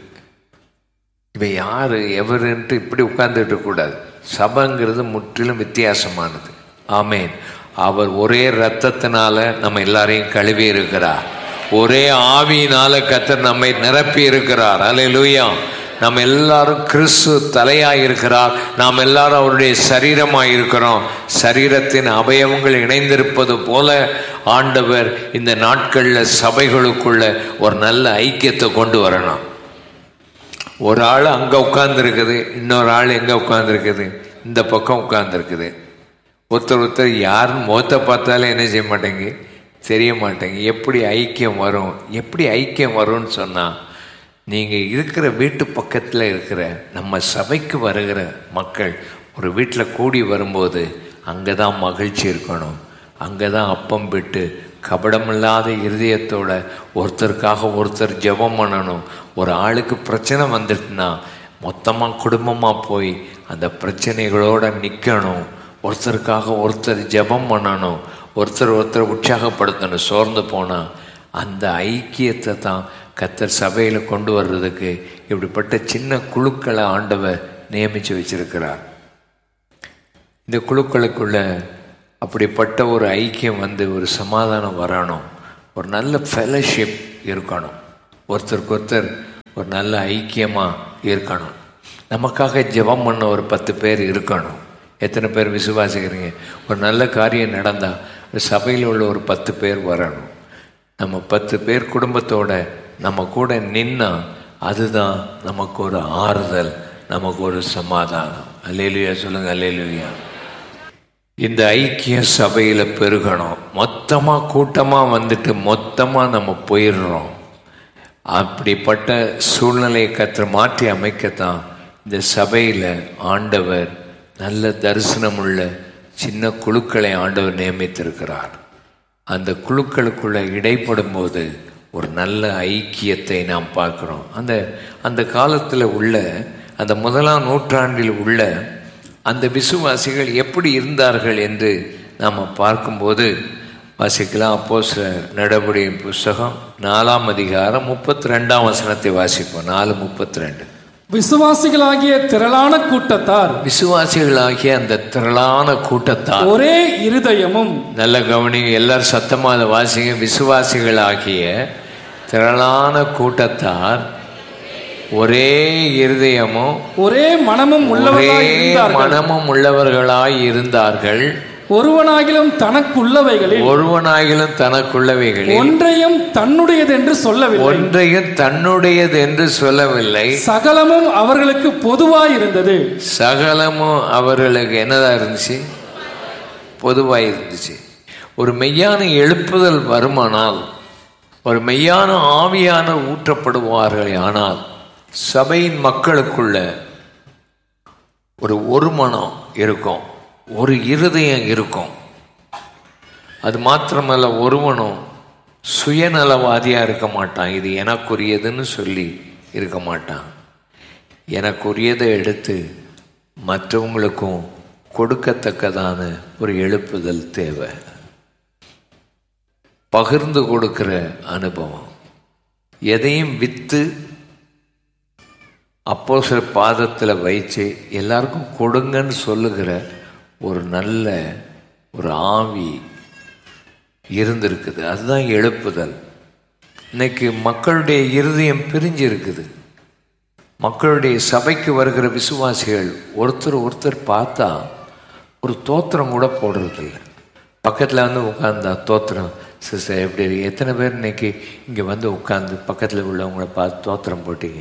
இவன் யாரு எவருன்ட்டு இப்படி உட்கார்ந்துட்டு கூடாது சபைங்கிறது முற்றிலும் வித்தியாசமானது ஆமேன் அவர் ஒரே ரத்தத்தினால நம்ம எல்லாரையும் கழுவி இருக்கிறார் ஒரே ஆவியினால கத்தர் நம்மை நிரப்பி இருக்கிறார் அல்லேலூயா நம்ம எல்லாரும் கிறிஸ்து தலையாய் இருக்கிறார் நாம் எல்லாரும் அவருடைய சரீரமாய் இருக்கிறோம் சரீரத்தின் அவயவங்கள் இணைந்திருப்பது போல ஆண்டவர் இந்த நாட்களில் சபைகளுக்குள்ள ஒரு நல்ல ஐக்கியத்தை கொண்டு வரணும் ஒரு ஆள் அங்கே உட்கார்ந்துருக்குது இன்னொரு ஆள் எங்கே உட்கார்ந்துருக்குது இந்த பக்கம் உட்கார்ந்துருக்குது ஒருத்தர் ஒருத்தர் யாருன்னு முகத்தை பார்த்தாலே என்ன செய்ய மாட்டேங்க தெரிய மாட்டேங்க எப்படி ஐக்கியம் வரும் எப்படி ஐக்கியம் வரும்னு சொன்னால் நீங்கள் இருக்கிற வீட்டு பக்கத்தில் இருக்கிற நம்ம சபைக்கு வருகிற மக்கள் ஒரு வீட்டில் கூடி வரும்போது அங்கே தான் மகிழ்ச்சி இருக்கணும் அங்கே தான் அப்பம் விட்டு கபடமில்லாத இருதயத்தோட ஒருத்தருக்காக ஒருத்தர் ஜெபம் பண்ணணும் ஒரு ஆளுக்கு பிரச்சனை வந்துட்டுனா மொத்தமாக குடும்பமாக போய் அந்த பிரச்சனைகளோட நிற்கணும் ஒருத்தருக்காக ஒருத்தர் ஜெபம் பண்ணணும் ஒருத்தர் ஒருத்தர் உற்சாகப்படுத்தணும் சோர்ந்து போனால் அந்த ஐக்கியத்தை தான் கத்தர் சபையில் கொண்டு வர்றதுக்கு இப்படிப்பட்ட சின்ன குழுக்களை ஆண்டவர் நியமித்து வச்சிருக்கிறார் இந்த குழுக்களுக்குள்ள அப்படிப்பட்ட ஒரு ஐக்கியம் வந்து ஒரு சமாதானம் வரணும் ஒரு நல்ல ஃபெலோஷிப் இருக்கணும் ஒருத்தருக்கு ஒருத்தர் ஒரு நல்ல ஐக்கியமாக இருக்கணும் நமக்காக ஜெபம் பண்ண ஒரு பத்து பேர் இருக்கணும் எத்தனை பேர் விசுவாசிக்கிறீங்க ஒரு நல்ல காரியம் நடந்தால் சபையில் உள்ள ஒரு பத்து பேர் வரணும் நம்ம பத்து பேர் குடும்பத்தோட நம்ம கூட நின்னா அதுதான் நமக்கு ஒரு ஆறுதல் நமக்கு ஒரு சமாதானம் அல்லேலுயா சொல்லுங்க அல்லேலுயா இந்த ஐக்கிய சபையில் பெருகணும் மொத்தமாக கூட்டமாக வந்துட்டு மொத்தமாக நம்ம போயிடுறோம் அப்படிப்பட்ட சூழ்நிலையை கற்று மாற்றி அமைக்கத்தான் இந்த சபையில் ஆண்டவர் நல்ல தரிசனமுள்ள சின்ன குழுக்களை ஆண்டவர் நியமித்திருக்கிறார் அந்த குழுக்களுக்குள்ள இடைப்படும் போது ஒரு நல்ல ஐக்கியத்தை நாம் பார்க்கிறோம் அந்த அந்த காலத்தில் உள்ள அந்த முதலாம் நூற்றாண்டில் உள்ள அந்த விசுவாசிகள் எப்படி இருந்தார்கள் என்று நாம் பார்க்கும்போது வாசிக்கலாம் அப்போ நடபடியின் புஸ்தகம் நாலாம் அதிகாரம் முப்பத்தி ரெண்டாம் வசனத்தை வாசிப்போம் நாலு முப்பத்தி ரெண்டு விசுவாசிகளாகிய திரளான கூட்டத்தார் விசுவாசிகளாகிய அந்த திரளான கூட்டத்தார் ஒரே இருதயமும் நல்ல கவனி எல்லாரும் சத்தமா அதை வாசிங்க விசுவாசிகளாகிய திரளான கூட்டத்தார் ஒரே இருதயமும் ஒரே மனமும் ஒரே உள்ளவர்களாய் இருந்தார்கள் மனமும் உள்ளவர்களாய் இருந்தார்கள் ஒருவனாகிலும் தனக்குள்ளவைகளில் ஒருவனாகிலும் தனக்குள்ளவைகளில் ஒன்றையும் தன்னுடையதென்று சொல்லவில்லை ஒன்றையும் தன்னுடையது என்று சொல்லவில்லை சகலமும் அவர்களுக்கு பொதுவாய் இருந்தது சகலமும் அவர்களுக்கு என்னதா இருந்துச்சு பொதுவாக இருந்துச்சு ஒரு மெய்யான எழுப்புதல் வருமானால் ஒரு மெய்யான ஆவியான ஊற்றப்படுவார்கள் ஆனால் சபையின் மக்களுக்குள்ள ஒரு ஒரு மனம் இருக்கும் ஒரு இருதயம் இருக்கும் அது மாத்திரமல்ல ஒருவனும் சுயநலவாதியா இருக்க மாட்டான் இது எனக்குரியதுன்னு சொல்லி இருக்க மாட்டான் எனக்குரியதை எடுத்து மற்றவங்களுக்கும் கொடுக்கத்தக்கதான ஒரு எழுப்புதல் தேவை பகிர்ந்து கொடுக்கிற அனுபவம் எதையும் விற்று அப்போ சில பாதத்தில் வைச்சு எல்லாருக்கும் கொடுங்கன்னு சொல்லுகிற ஒரு நல்ல ஒரு ஆவி இருந்திருக்குது அதுதான் எழுப்புதல் இன்னைக்கு மக்களுடைய இருதயம் பிரிஞ்சு இருக்குது மக்களுடைய சபைக்கு வருகிற விசுவாசிகள் ஒருத்தர் ஒருத்தர் பார்த்தா ஒரு தோத்திரம் கூட போடுறதில்ல பக்கத்தில் வந்து உட்காந்தா தோத்திரம் சிஸ்டர் எப்படி இருக்கு? எத்தனை பேர் இன்னைக்கு இங்கே வந்து உட்காந்து பக்கத்தில் உள்ளவங்கள பார்த்து தோத்திரம் போட்டீங்க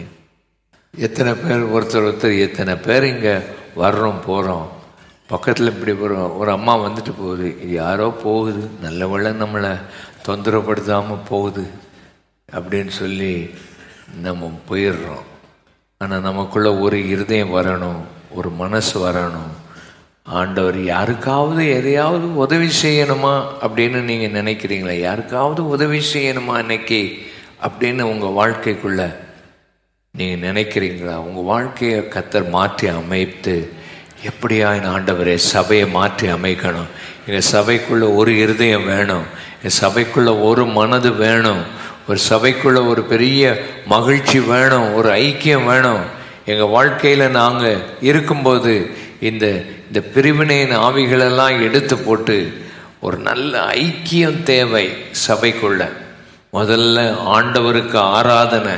எத்தனை பேர் ஒருத்தர் ஒருத்தர் எத்தனை பேர் இங்கே வர்றோம் போகிறோம் பக்கத்தில் இப்படி ஒரு ஒரு அம்மா வந்துட்டு போகுது இது யாரோ போகுது நல்ல வேளை நம்மளை தொந்தரப்படுத்தாமல் போகுது அப்படின்னு சொல்லி நம்ம போயிடுறோம் ஆனால் நமக்குள்ள ஒரு இருதயம் வரணும் ஒரு மனசு வரணும் ஆண்டவர் யாருக்காவது எதையாவது உதவி செய்யணுமா அப்படின்னு நீங்கள் நினைக்கிறீங்களா யாருக்காவது உதவி செய்யணுமா இன்னைக்கு அப்படின்னு உங்கள் வாழ்க்கைக்குள்ள நீங்கள் நினைக்கிறீங்களா உங்கள் வாழ்க்கையை கத்தர் மாற்றி அமைத்து எப்படியா என் ஆண்டவரே சபையை மாற்றி அமைக்கணும் எங்கள் சபைக்குள்ள ஒரு இருதயம் வேணும் என் சபைக்குள்ள ஒரு மனது வேணும் ஒரு சபைக்குள்ள ஒரு பெரிய மகிழ்ச்சி வேணும் ஒரு ஐக்கியம் வேணும் எங்கள் வாழ்க்கையில் நாங்கள் இருக்கும்போது இந்த இந்த பிரிவினையின் ஆவிகளெல்லாம் எடுத்து போட்டு ஒரு நல்ல ஐக்கியம் தேவை சபைக்குள்ள முதல்ல ஆண்டவருக்கு ஆராதனை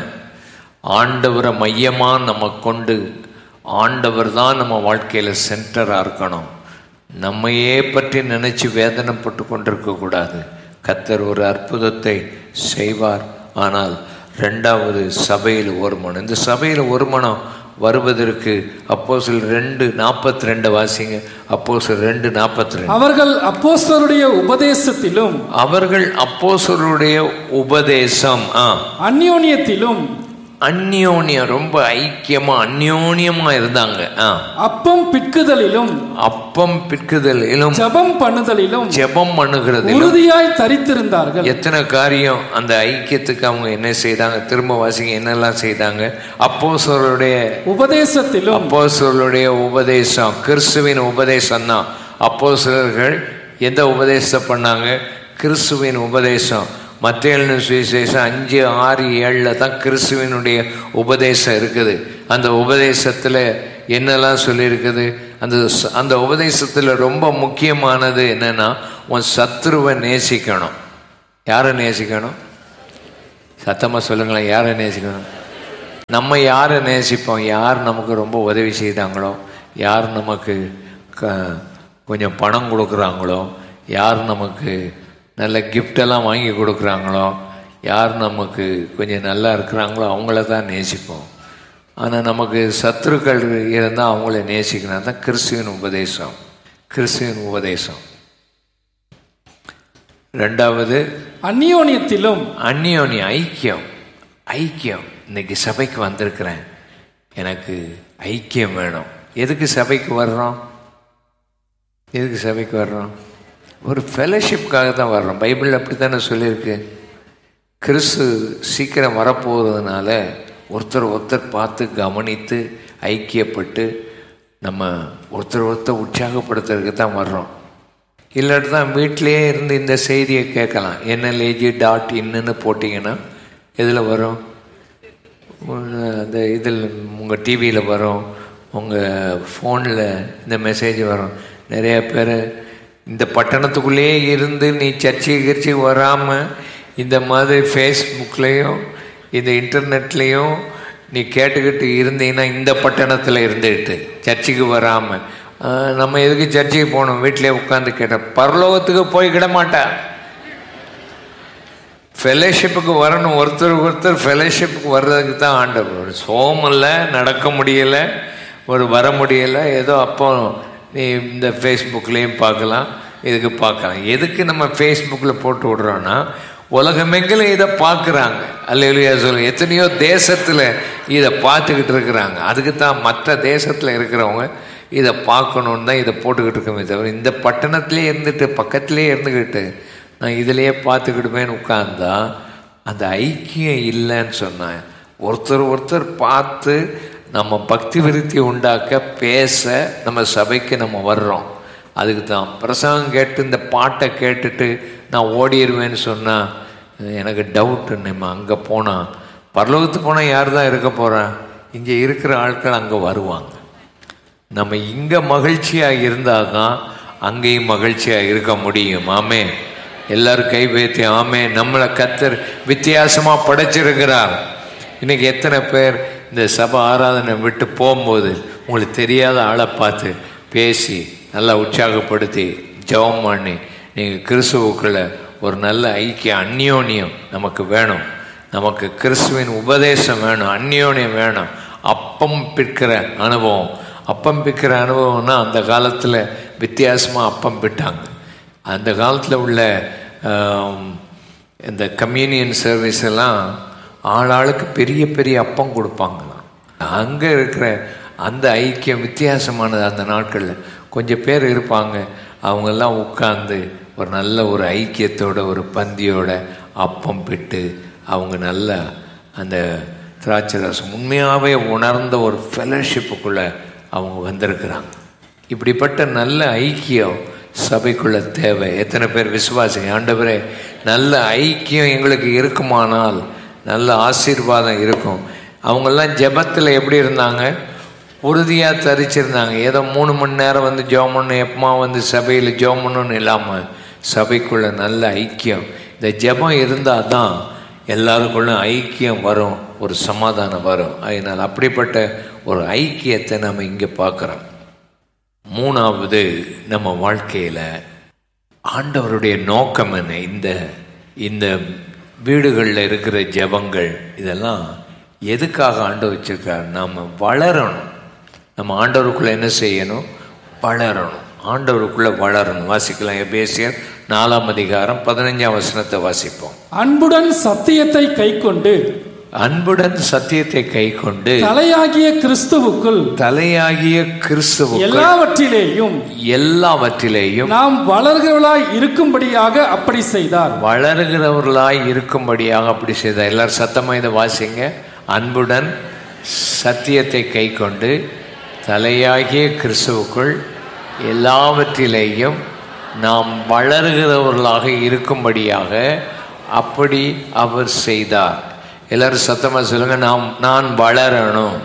ஆண்டவரை மையமாக நம்ம கொண்டு ஆண்டவர் தான் நம்ம வாழ்க்கையில் சென்டராக இருக்கணும் நம்மையே பற்றி நினைச்சு வேதனைப்பட்டு கொண்டிருக்க கூடாது கத்தர் ஒரு அற்புதத்தை செய்வார் ஆனால் ரெண்டாவது சபையில் ஒரு மனம் இந்த சபையில் ஒரு மனம் வருவதற்கு அப்போ சில ரெண்டு நாற்பத்தி ரெண்டு வாசிங்க அப்போ சில ரெண்டு நாற்பத்தி ரெண்டு அவர்கள் அப்போஸ்தலருடைய உபதேசத்திலும் அவர்கள் அப்போஸ்தலருடைய உபதேசம் ஆ அந்யோன்யத்திலும் அந்யோன்யம் ரொம்ப ஐக்கியமா அந்யோன்யமா இருந்தாங்க ஆ. அப்பம் பிட்குதலிலும் அப்பம் பிற்குதலிலும் ஜெபம் பண்ணுதலிலும் ஜெபம் பண்ணுகிறதிலும் உறுதியாய் தரித்திருந்தார்கள் எத்தனை காரியம் அந்த ஐக்கியத்துக்கு அவங்க என்ன செய்தாங்க திரும்ப வாசிங்க என்னெல்லாம் செய்தாங்க அப்போஸ்தலருடைய உபதேசத்திலும் அப்போஸ்தலருடைய உபதேசம் கிறிஸ்துவின் உபதேசம் தான் அப்போஸ்தலர்கள் எந்த உபதேசம் பண்ணாங்க கிறிஸ்துவின் உபதேசம் மத்திய சுவிசேஷம் அஞ்சு ஆறு ஏழில் தான் கிறிஸ்துவினுடைய உபதேசம் இருக்குது அந்த உபதேசத்தில் என்னெல்லாம் சொல்லியிருக்குது அந்த ச- அந்த உபதேசத்தில் ரொம்ப முக்கியமானது என்னன்னா உன் சத்ருவை நேசிக்கணும் யாரை நேசிக்கணும் சத்தமாக சொல்லுங்களேன் யாரை நேசிக்கணும் நம்ம யாரை நேசிப்போம் யார் நமக்கு ரொம்ப உதவி செய்தாங்களோ யார் நமக்கு க கொஞ்சம் பணம் கொடுக்குறாங்களோ யார் நமக்கு நல்ல கிஃப்டெல்லாம் வாங்கி கொடுக்குறாங்களோ யார் நமக்கு கொஞ்சம் நல்லா இருக்கிறாங்களோ அவங்கள தான் நேசிப்போம் ஆனால் நமக்கு சத்துருக்கள் இருந்தால் அவங்கள நேசிக்கணும் அதான் கிறிஸ்துவின் உபதேசம் கிறிஸ்துவின் உபதேசம் ரெண்டாவது அந்யோன்யத்திலும் அந்யோன்ய ஐக்கியம் ஐக்கியம் இன்னைக்கு சபைக்கு வந்திருக்கிறேன் எனக்கு ஐக்கியம் வேணும் எதுக்கு சபைக்கு வர்றோம் எதுக்கு சபைக்கு வர்றோம் ஒரு ஃபெலோஷிப்காக தான் வர்றோம் பைபிள் அப்படி தானே சொல்லியிருக்கு கிறிஸ்து சீக்கிரம் வரப்போகிறதுனால ஒருத்தர் ஒருத்தர் பார்த்து கவனித்து ஐக்கியப்பட்டு நம்ம ஒருத்தர் ஒருத்தர் உற்சாகப்படுத்துறதுக்கு தான் வர்றோம் இல்லாட்டி தான் வீட்டிலேயே இருந்து இந்த செய்தியை கேட்கலாம் என்எல்ஏஜி டாட் இன்னுன்னு போட்டிங்கன்னா எதில் வரும் உங்க அந்த இதில் உங்கள் டிவியில் வரும் உங்கள் ஃபோனில் இந்த மெசேஜ் வரும் நிறைய பேர் இந்த பட்டணத்துக்குள்ளேயே இருந்து நீ சர்ச்சை கிர்ச்சி வராமல் இந்த மாதிரி ஃபேஸ்புக்லேயும் இந்த இன்டர்நெட்லேயும் நீ கேட்டுக்கிட்டு இருந்தீங்கன்னா இந்த பட்டணத்தில் இருந்துக்கிட்டு சர்ச்சுக்கு வராமல் நம்ம எதுக்கு சர்ச்சுக்கு போகணும் வீட்டிலே உட்காந்து கேட்ட பரலோகத்துக்கு போய் கிட மாட்டா ஃபெலோஷிப்புக்கு வரணும் ஒருத்தர் ஒருத்தர் ஃபெலோஷிப்புக்கு வர்றதுக்கு தான் ஆண்டவர் சோமல்ல நடக்க முடியலை ஒரு வர முடியலை ஏதோ அப்போ நீ இந்த ஃபேஸ்புக்லேயும் பார்க்கலாம் இதுக்கு பார்க்கலாம் எதுக்கு நம்ம ஃபேஸ்புக்கில் போட்டு விடுறோன்னா உலகமெங்கிலும் இதை பார்க்குறாங்க அல்லையா சொல்லுங்க எத்தனையோ தேசத்தில் இதை பார்த்துக்கிட்டு இருக்கிறாங்க அதுக்கு தான் மற்ற தேசத்தில் இருக்கிறவங்க இதை பார்க்கணுன்னு தான் இதை போட்டுக்கிட்டு இருக்கோமே தவிர இந்த பட்டணத்திலே இருந்துட்டு பக்கத்திலே இருந்துக்கிட்டு நான் இதிலேயே பார்த்துக்கிடுமேன்னு உட்கார்ந்தா அந்த ஐக்கியம் இல்லைன்னு சொன்னேன் ஒருத்தர் ஒருத்தர் பார்த்து நம்ம பக்தி விருத்தி உண்டாக்க பேச நம்ம சபைக்கு நம்ம வர்றோம் அதுக்கு தான் பிரசங்கம் கேட்டு இந்த பாட்டை கேட்டுட்டு நான் ஓடிடுவேன்னு சொன்னால் எனக்கு டவுட் நம்ம அங்கே போனால் பரலோகத்துக்கு போனால் யார் தான் இருக்க போகிறேன் இங்கே இருக்கிற ஆட்கள் அங்கே வருவாங்க நம்ம இங்கே மகிழ்ச்சியாக இருந்தால் தான் அங்கேயும் மகிழ்ச்சியாக இருக்க முடியும் ஆமே எல்லாரும் கை வைத்து ஆமே நம்மளை கத்தர் வித்தியாசமாக படைச்சிருக்கிறார் இன்னைக்கு எத்தனை பேர் இந்த சபை ஆராதனை விட்டு போகும்போது உங்களுக்கு தெரியாத ஆளை பார்த்து பேசி நல்லா உற்சாகப்படுத்தி ஜெபம் பண்ணி நீங்கள் கிறிஸ்துவுக்குள்ள ஒரு நல்ல ஐக்கிய அந்யோன்யம் நமக்கு வேணும் நமக்கு கிறிஸ்துவின் உபதேசம் வேணும் அந்யோன்யம் வேணும் அப்பம் பிற்கிற அனுபவம் அப்பம் பிற்கிற அனுபவம்னா அந்த காலத்தில் வித்தியாசமாக அப்பம் பிட்டாங்க அந்த காலத்தில் உள்ள ஆம், இந்த கம்யூனியன் சர்வீஸ் எல்லாம் ஆளாளுக்கு பெரிய பெரிய அப்பம் கொடுப்பாங்களாம் அங்கே இருக்கிற அந்த ஐக்கியம் வித்தியாசமானது அந்த நாட்களில் கொஞ்சம் பேர் இருப்பாங்க அவங்கெல்லாம் உட்கார்ந்து ஒரு நல்ல ஒரு ஐக்கியத்தோட ஒரு பந்தியோட அப்பம் பிட்டு அவங்க நல்ல அந்த திராட்சை ரசம் உண்மையாகவே உணர்ந்த ஒரு ஃபெலோஷிப்புக்குள்ளே அவங்க வந்திருக்கிறாங்க இப்படிப்பட்ட நல்ல ஐக்கியம் சபைக்குள்ள தேவை எத்தனை பேர் விசுவாசிங்க ஆண்டவரே நல்ல ஐக்கியம் எங்களுக்கு இருக்குமானால் நல்ல ஆசீர்வாதம் இருக்கும் அவங்கெல்லாம் ஜெபத்தில் எப்படி இருந்தாங்க உறுதியாக தரிச்சிருந்தாங்க ஏதோ மூணு மணி நேரம் வந்து ஜோம் பண்ணு எப்பமா வந்து சபையில் ஜோம் பண்ணணும்னு இல்லாமல் சபைக்குள்ள நல்ல ஐக்கியம் இந்த ஜெபம் இருந்தால் தான் எல்லாருக்குள்ளும் ஐக்கியம் வரும் ஒரு சமாதானம் வரும் அதனால் அப்படிப்பட்ட ஒரு ஐக்கியத்தை நம்ம இங்கே பார்க்குறோம் மூணாவது நம்ம வாழ்க்கையில் ஆண்டவருடைய நோக்கம் என்ன இந்த இந்த வீடுகளில் இருக்கிற ஜெபங்கள் இதெல்லாம் எதுக்காக ஆண்டவர் வச்சிருக்காரு நாம் வளரணும் நம்ம ஆண்டவருக்குள்ளே என்ன செய்யணும் வளரணும் ஆண்டவருக்குள்ளே வளரணும் வாசிக்கலாம் எபேசியர் நாலாம் அதிகாரம் பதினஞ்சாம் வசனத்தை வாசிப்போம் அன்புடன் சத்தியத்தை கைக்கொண்டு அன்புடன் சத்தியத்தை கை கொண்டு தலையாகிய கிறிஸ்துவுக்குள் தலையாகிய கிறிஸ்துவுக்கு எல்லாவற்றிலேயும் எல்லாவற்றிலேயும் நாம் வளர்கிறவளாய் இருக்கும்படியாக அப்படி செய்தார் வளர்கிறவர்களாய் இருக்கும்படியாக அப்படி செய்தார் எல்லாரும் சத்தமாக இதை வாசிங்க அன்புடன் சத்தியத்தை கை கொண்டு தலையாகிய கிறிஸ்துவுக்குள் எல்லாவற்றிலேயும் நாம் வளர்கிறவர்களாக இருக்கும்படியாக அப்படி அவர் செய்தார் எல்லாரும் சத்தமாக சொல்லுங்க நாம் நான் வளரணும்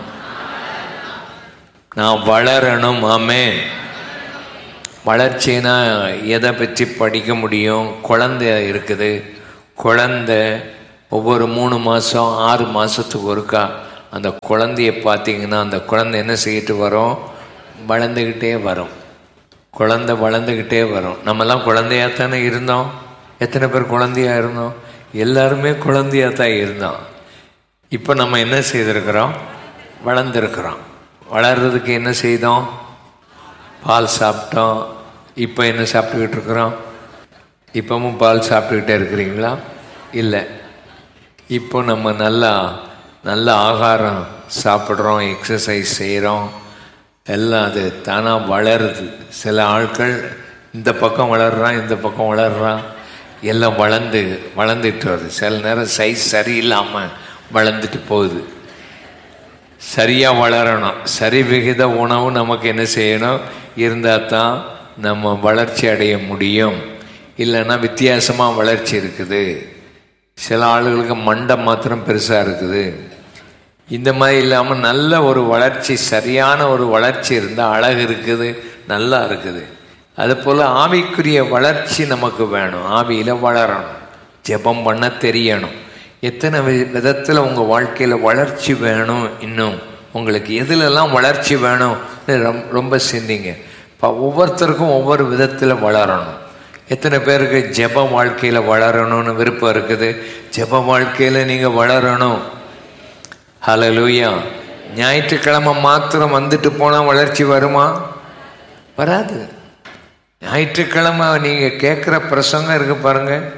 நான் வளரணும் ஆமென் வளர்ச்சினா எதை பற்றி படிக்க முடியும் குழந்தை இருக்குது குழந்தை ஒவ்வொரு மூணு மாதம் ஆறு மாதத்துக்கு ஒருக்கா அந்த குழந்தைய பார்த்தீங்கன்னா அந்த குழந்தை என்ன செய்யிட்டு வரும் வளர்ந்துக்கிட்டே வரும் குழந்தை வளர்ந்துக்கிட்டே வரும் நம்மலாம் குழந்தையா தானே இருந்தோம் எத்தனை பேர் குழந்தையா இருந்தோம் எல்லாருமே குழந்தையா தான் இருந்தோம் இப்போ நம்ம என்ன செய்திருக்கிறோம் வளர்ந்துருக்கிறோம் வளர்றதுக்கு என்ன செய்தோம் பால் சாப்பிட்டோம் இப்போ என்ன சாப்பிட்டுக்கிட்டு இருக்கிறோம் இப்பவும் பால் சாப்பிட்டுக்கிட்டே இருக்கிறீங்களா இல்லை இப்போ நம்ம நல்லா நல்ல ஆகாரம் சாப்பிட்றோம் எக்ஸசைஸ் செய்கிறோம் எல்லாம் அது தானாக வளருது சில ஆட்கள் இந்த பக்கம் வளர்றான் இந்த பக்கம் வளர்றான் எல்லாம் வளர்ந்து வளர்ந்துட்டு வருது சில நேரம் சைஸ் சரியில்லாமல் வளர்ந்துட்டு போகுது சரியாக வளரணும் சரி விகித உணவு நமக்கு என்ன செய்யணும் இருந்தால் தான் நம்ம வளர்ச்சி அடைய முடியும் இல்லைன்னா வித்தியாசமாக வளர்ச்சி இருக்குது சில ஆளுகளுக்கு மண்டை மாத்திரம் பெருசாக இருக்குது இந்த மாதிரி இல்லாமல் நல்ல ஒரு வளர்ச்சி சரியான ஒரு வளர்ச்சி இருந்தால் அழகு இருக்குது நல்லா இருக்குது அதுபோல் ஆவிக்குரிய வளர்ச்சி நமக்கு வேணும் ஆவியில் வளரணும் ஜெபம் பண்ண தெரியணும் எத்தனை விதத்தில் உங்கள் வாழ்க்கையில் வளர்ச்சி வேணும் இன்னும் உங்களுக்கு எதுலெல்லாம் வளர்ச்சி வேணும் ரொம்ப ரொம்ப சிந்திங்க இப்போ ஒவ்வொருத்தருக்கும் ஒவ்வொரு விதத்தில் வளரணும் எத்தனை பேருக்கு ஜெப வாழ்க்கையில் வளரணும்னு விருப்பம் இருக்குது ஜெப வாழ்க்கையில் நீங்கள் வளரணும் ஹலலூயா ஞாயிற்றுக்கிழமை மாத்திரம் வந்துட்டு போனால் வளர்ச்சி வருமா வராது ஞாயிற்றுக்கிழமை நீங்கள் கேட்குற பிரசங்கம் இருக்கு பாருங்க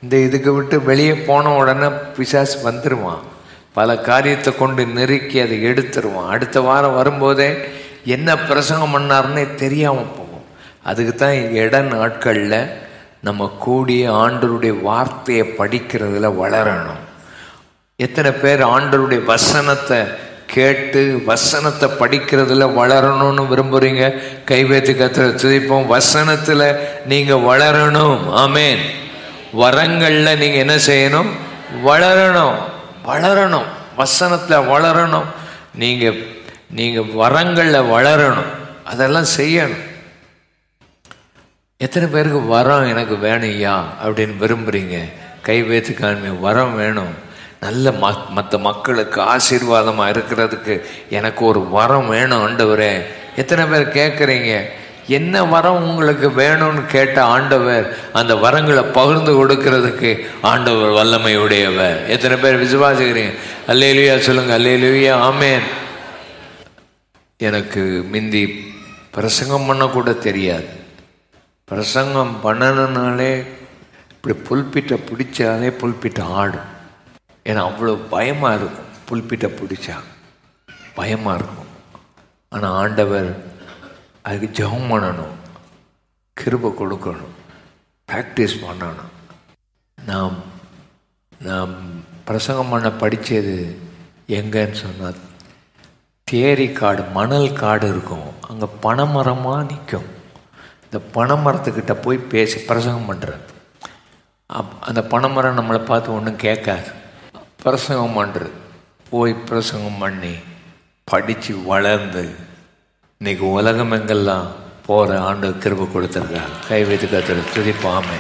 இந்த இதுக்கு விட்டு வெளியே போன உடனே பிசாசு வந்துடுவான் பல காரியத்தை கொண்டு நெருக்கி அதை எடுத்துருவான் அடுத்த வாரம் வரும்போதே என்ன பிரசங்கம் பண்ணாருன்னே தெரியாமல் போகும் அதுக்கு தான் இட நாட்களில் நம்ம கூடிய ஆண்டருடைய வார்த்தையை படிக்கிறதுல வளரணும் எத்தனை பேர் ஆண்டருடைய வசனத்தை கேட்டு வசனத்தை படிக்கிறதுல வளரணும்னு விரும்புறீங்க கைவேத்து கத்திர துதிப்போம் வசனத்தில் நீங்கள் வளரணும் ஆமேன் வரங்கள்ல நீங்கள் என்ன செய்யணும் வளரணும் வளரணும் வசனத்தில் வளரணும் நீங்கள் நீங்கள் வரங்களில் வளரணும் அதெல்லாம் செய்யணும் எத்தனை பேருக்கு வரம் எனக்கு வேணும் ஐயா அப்படின்னு விரும்புகிறீங்க கை வைத்து காண்பி வரம் வேணும் நல்ல ம மற்ற மக்களுக்கு ஆசீர்வாதமாக இருக்கிறதுக்கு எனக்கு ஒரு வரம் வேணும் ஆண்டவரே எத்தனை பேர் கேட்குறீங்க என்ன வரம் உங்களுக்கு வேணும்னு கேட்ட ஆண்டவர் அந்த வரங்களை பகிர்ந்து கொடுக்கறதுக்கு ஆண்டவர் வல்லமை உடையவர் எத்தனை பேர் விசுவாசிக்கிறீங்க அல்லேலுயா சொல்லுங்க அல்லேலுயா ஆமேன் எனக்கு மிந்தி பிரசங்கம் பண்ண கூட தெரியாது பிரசங்கம் பண்ணணுனாலே இப்படி புல்பிட்டை பிடிச்சாலே புல்பிட்டை ஆடும் ஏன்னா அவ்வளோ பயமாக இருக்கும் புல்பிட்டை பிடிச்சா பயமாக இருக்கும் ஆனால் ஆண்டவர் அதுக்கு ஜெபம் பண்ணணும் கிருபை கொடுக்கணும் ப்ராக்டிஸ் பண்ணணும் நாம் நாம் பிரசங்கம் பண்ண படித்தது எங்கன்னு சொன்னால் தேரி காடு மணல் காடு இருக்கும் அங்கே பனைமரமாக நிற்கும் இந்த பனைமரத்துக்கிட்ட போய் பேசி பிரசங்கம் பண்ணுறது அப் அந்த பனைமரம் நம்மளை பார்த்து ஒன்றும் கேட்காது பிரசங்கம் பண்ணுறது போய் பிரசங்கம் பண்ணி படித்து வளர்ந்து இன்னைக்கு உலகம் எங்கெல்லாம் போகிற ஆண்டு கிருப கொடுத்துருக்காங்க கை வைத்து கத்துற துதிப்பாமை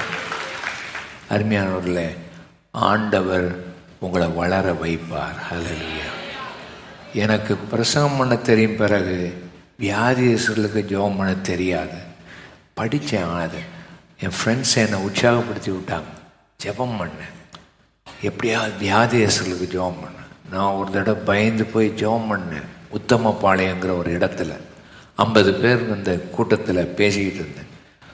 அருமையானவர்களே ஆண்டவர் உங்களை வளர வைப்பார் ஹalleluya எனக்கு பிரசங்கம் பண்ண தெரியும் பிறகு வியாதியர்களுக்கு ஜெபம் பண்ண தெரியாது படித்தேன் அது என் ஃப்ரெண்ட்ஸ் என்னை உற்சாகப்படுத்தி விட்டாங்க ஜெபம் பண்ணேன் எப்படியாவது வியாதியர்களுக்கு ஜெபம் பண்ணேன் நான் ஒரு தடவை பயந்து போய் ஜெபம் பண்ணேன் உத்தமபாளையங்கிற ஒரு இடத்துல ஐம்பது பேர் அந்த கூட்டத்தில் பேசிக்கிட்டு இருந்தேன்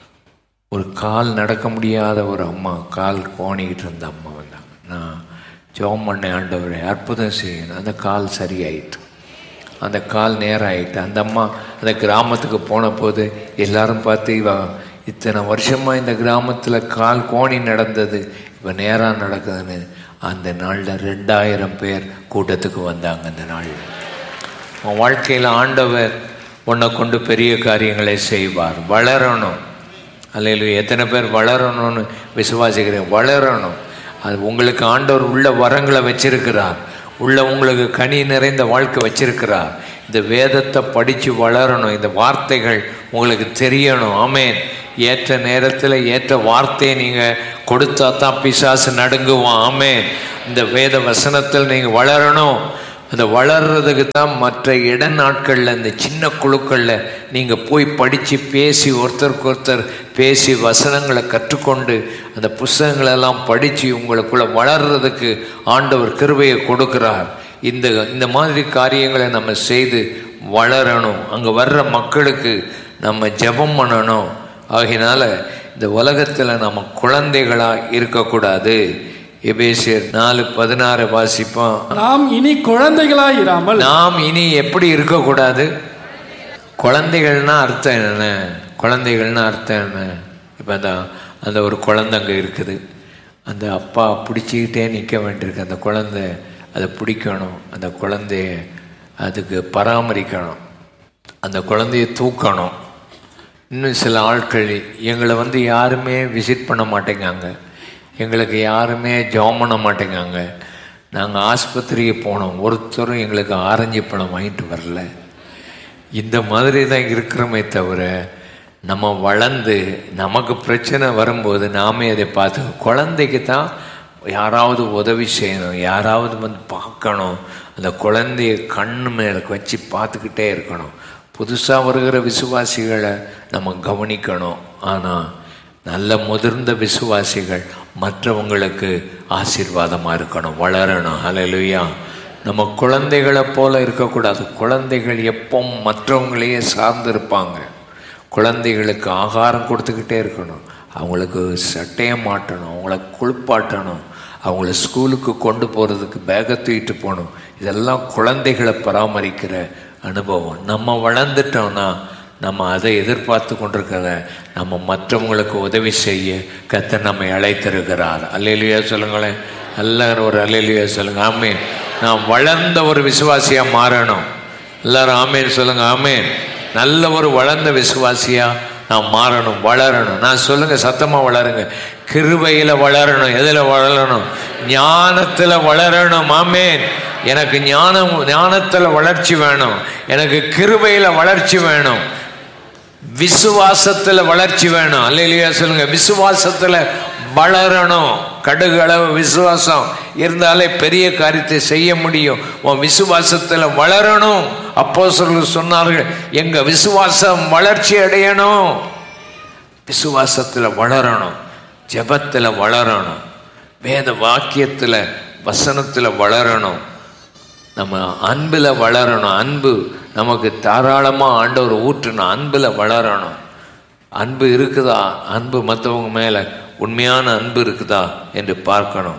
ஒரு கால் நடக்க முடியாத ஒரு அம்மா கால் கோணிக்கிட்டு இருந்த அம்மா வந்தாங்க நான் ஜெபம் பண்ண ஆண்டவரை அற்புதம் செய்யணும் அந்த கால் சரியாயிட்டு அந்த கால் நேரம் ஆயிட்டு அந்த அம்மா அந்த கிராமத்துக்கு போன போது எல்லாரும் பார்த்து இவ இத்தனை வருஷமாக இந்த கிராமத்தில் கால் கோணி நடந்தது இப்போ நேராக நடக்குதுன்னு அந்த நாளில் ரெண்டாயிரம் பேர் கூட்டத்துக்கு வந்தாங்க அந்த நாளில் உன் வாழ்க்கையில் ஆண்டவர் உன்னை கொண்டு பெரிய காரியங்களை செய்வார் வளரணும் அல்லையில எத்தனை பேர் வளரணும்னு விசுவாசிக்கிறேன் வளரணும் அது உங்களுக்கு ஆண்டவர் உள்ள வரங்களை வச்சிருக்கிறார் உள்ள உங்களுக்கு கனி நிறைந்த வாழ்க்கை வச்சிருக்கிறார் இந்த வேதத்தை படித்து வளரணும் இந்த வார்த்தைகள் உங்களுக்கு தெரியணும் ஆமேன் ஏற்ற நேரத்தில் ஏற்ற வார்த்தையை நீங்கள் கொடுத்தா தான் பிசாசு நடுங்குவான் ஆமேன் இந்த வேத வசனத்தில் நீங்கள் வளரணும் அந்த வளர்றதுக்கு தான் மற்ற இட நாட்களில் இந்த சின்ன குழுக்களில் நீங்கள் போய் படித்து பேசி ஒருத்தருக்கு ஒருத்தர் பேசி வசனங்களை கற்றுக்கொண்டு அந்த புஸ்தகங்களெல்லாம் படித்து உங்களுக்குள்ள வளர்றதுக்கு ஆண்டவர் கிருபையை கொடுக்கிறார் இந்த இந்த மாதிரி காரியங்களை நம்ம செய்து வளரணும் அங்கே வர்ற மக்களுக்கு நம்ம ஜெபம் பண்ணணும் ஆகினால இந்த உலகத்தில் நம்ம குழந்தைகளாக இருக்கக்கூடாது எபேசியர் நாலு பதினாறு வாசிப்போம் நாம் இனி குழந்தைகளாய் இராமல் நாம் இனி எப்படி இருக்கக்கூடாது குழந்தைகள்னா அர்த்தம் என்ன குழந்தைகள்னா அர்த்தம் என்ன இப்போ அந்த அந்த ஒரு குழந்தை அங்கே இருக்குது அந்த அப்பா பிடிச்சிக்கிட்டே நிற்க வேண்டியிருக்கு அந்த குழந்தை அதை பிடிக்கணும் அந்த குழந்தைய அதுக்கு பராமரிக்கணும் அந்த குழந்தைய தூக்கணும் இன்னும் சில ஆட்கள் எங்களை வந்து யாருமே விசிட் பண்ண மாட்டேங்காங்க எங்களுக்கு யாருமே ஜாம் பண்ண மாட்டேங்காங்க நாங்கள் ஆஸ்பத்திரிக்கு போனோம் ஒருத்தரும் எங்களுக்கு ஆரஞ்சு பழம் வாங்கிட்டு வரல இந்த மாதிரி தான் இருக்கிறோமே தவிர நம்ம வளர்ந்து நமக்கு பிரச்சனை வரும்போது நாமே அதை பார்த்து குழந்தைக்கு தான் யாராவது உதவி செய்யணும் யாராவது வந்து பார்க்கணும் அந்த குழந்தைய கண்ணு மேலே வச்சு பார்த்துக்கிட்டே இருக்கணும் புதுசாக வருகிற விசுவாசிகளை நம்ம கவனிக்கணும் ஆனால் நல்ல முதிர்ந்த விசுவாசிகள் மற்றவங்களுக்கு ஆசீர்வாதமாக இருக்கணும் வளரணும் ஹalleluya நம்ம குழந்தைகளை போல இருக்கக்கூடாது குழந்தைகள் எப்பவும் மற்றவங்களையே சார்ந்து இருப்பாங்க குழந்தைகளுக்கு ஆகாரம் கொடுத்துக்கிட்டே இருக்கணும் அவங்களுக்கு சட்டையை மாட்டணும் அவங்கள குளிப்பாட்டணும் அவங்கள ஸ்கூலுக்கு கொண்டு போகிறதுக்கு பேகை தூக்கிட்டு போகணும் இதெல்லாம் குழந்தைகளை பராமரிக்கிற அனுபவம் நம்ம வளர்ந்துட்டோம்னா நம்ம அதை எதிர்பார்த்து கொண்டிருக்கிறத நம்ம மற்றவங்களுக்கு உதவி செய்ய கத்த நம்மை அழைத்திருக்கிறார் அல்லையிலையா சொல்லுங்களேன் எல்லாரும் ஒரு அல்லையிலையா சொல்லுங்க ஆமேன் நான் வளர்ந்த ஒரு விசுவாசியா மாறணும் எல்லாரும் ஆமேன் சொல்லுங்க ஆமேன் நல்ல ஒரு வளர்ந்த விசுவாசியா நான் மாறணும் வளரணும் நான் சொல்லுங்க சத்தமா வளருங்க கிருபையில வளரணும் எதுல வளரணும் ஞானத்துல வளரணும் ஆமேன் எனக்கு ஞானம் ஞானத்துல வளர்ச்சி வேணும் எனக்கு கிருபையில வளர்ச்சி வேணும் விசுவாசத்துல வளர்ச்சி வேணும் அல்லையா சொல்லுங்க விசுவாசத்துல வளரணும் கடுகு அளவு விசுவாசம் இருந்தாலே பெரிய காரியத்தை செய்ய முடியும் உன் விசுவாசத்துல வளரணும் அப்போ சொன்னார்கள் எங்க விசுவாசம் வளர்ச்சி அடையணும் விசுவாசத்துல வளரணும் ஜெபத்துல வளரணும் வேத வாக்கியத்துல வசனத்துல வளரணும் நம்ம அன்பில் வளரணும் அன்பு நமக்கு தாராளமாக ஆண்டவர் ஊற்றணும் அன்பில் வளரணும் அன்பு இருக்குதா அன்பு மற்றவங்க மேலே உண்மையான அன்பு இருக்குதா என்று பார்க்கணும்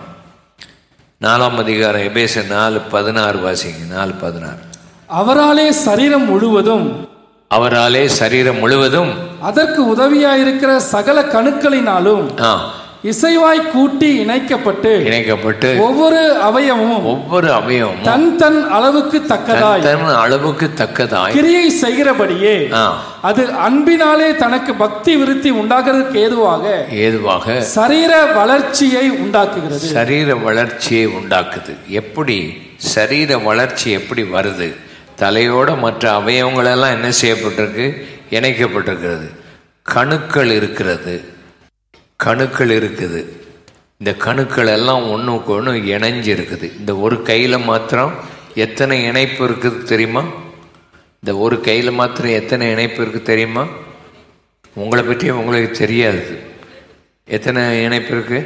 நாலாம் அதிகாரம் எபேச நாலு பதினாறு வாசிங்க நாலு பதினாறு அவராலே சரீரம் முழுவதும் அவராலே சரீரம் முழுவதும் அதற்கு உதவியாயிருக்கிற சகல கணுக்களினாலும் ஆ, இசைவாய் கூட்டி இணைக்கப்பட்டு இணைக்கப்பட்டு ஒவ்வொரு அவயவமும் ஒவ்வொரு அவயவமும் தன் தன் அளவுக்கு தக்கதாய் தன் அளவுக்கு தக்கதாய் கிரியை செய்கிறபடியே ஆ, அது அன்பினாலே தனக்கு பக்தி விருத்தி உண்டாகிறதுக்கு ஏதுவாக ஏதுவாக சரீர வளர்ச்சியை உண்டாக்குகிறது சரீர வளர்ச்சியை உண்டாக்குது எப்படி சரீர வளர்ச்சி எப்படி வருது தலையோட மற்ற அவயவங்களெல்லாம் என்ன செய்யப்பட்டிருக்கு இணைக்கப்பட்டிருக்கிறது கணுக்கள் இருக்கிறது கணுக்கள் இருக்குது இந்த கணுக்கள் எல்லாம் ஒன்றுக்கு ஒன்று இணைஞ்சு இருக்குது இந்த ஒரு கையில் மாத்திரம் எத்தனை இணைப்பு இருக்குது தெரியுமா இந்த ஒரு கையில் மாத்திரம் எத்தனை இணைப்பு இருக்குது தெரியுமா உங்களை பற்றி உங்களுக்கு தெரியாது எத்தனை இணைப்பு இருக்குது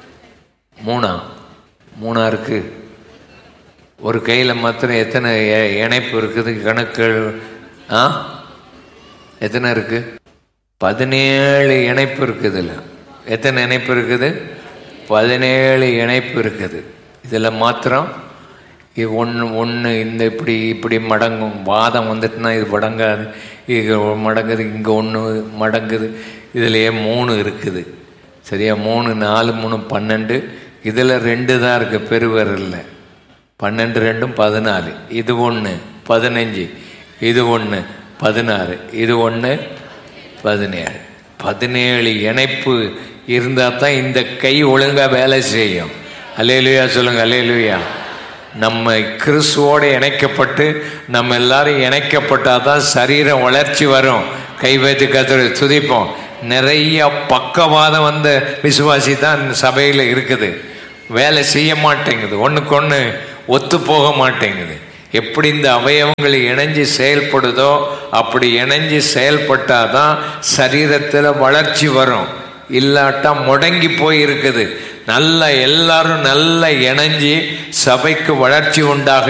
மூணா மூணா இருக்கு ஒரு கையில் மாத்திரம் எத்தனை இ- இணைப்பு இருக்குது கணக்குகள் ஆ எத்தனை இருக்கு பதினேழு இணைப்பு இருக்குதுல்ல எத்தனை இணைப்பு இருக்குது பதினேழு இணைப்பு இருக்குது இதில் மாத்திரம் இது ஒன்று ஒன்று இந்த இப்படி இப்படி மடங்கும் வாதம் வந்துட்டுனா இது மடங்காது இது மடங்குது இங்கே ஒன்று மடங்குது இதுலேயே மூணு இருக்குது சரியா மூணு நாலு மூணு பன்னெண்டு இதில் ரெண்டு தான் இருக்குது பெருவரில் பன்னெண்டு ரெண்டும் பதினாலு இது ஒன்று பதினஞ்சு இது ஒன்று பதினாறு இது ஒன்று பதினேழு பதினேழு இணைப்பு இருந்தால் தான் இந்த கை ஒழுங்காக வேலை செய்யும் அல்லேலுயா சொல்லுங்க அல்லேலுயா நம்ம கிறிஸ்துவோடு இணைக்கப்பட்டு நம்ம எல்லாரும் இணைக்கப்பட்டால் தான் சரீர வளர்ச்சி வரும் கை வைத்து கத்துற துதிப்போம் நிறைய பக்கவாதம் வந்த விசுவாசி தான் சபையில் இருக்குது வேலை செய்ய மாட்டேங்குது ஒன்றுக்கு ஒன்று ஒத்து போக மாட்டேங்குது எப்படி இந்த அவயவங்கள் இணைஞ்சு செயல்படுதோ அப்படி இணைஞ்சு செயல்பட்டாதான் சரீரத்தில் வளர்ச்சி வரும் இல்லாட்டா முடங்கி போய் இருக்குது நல்ல எல்லாரும் நல்ல இணைஞ்சு சபைக்கு வளர்ச்சி உண்டாக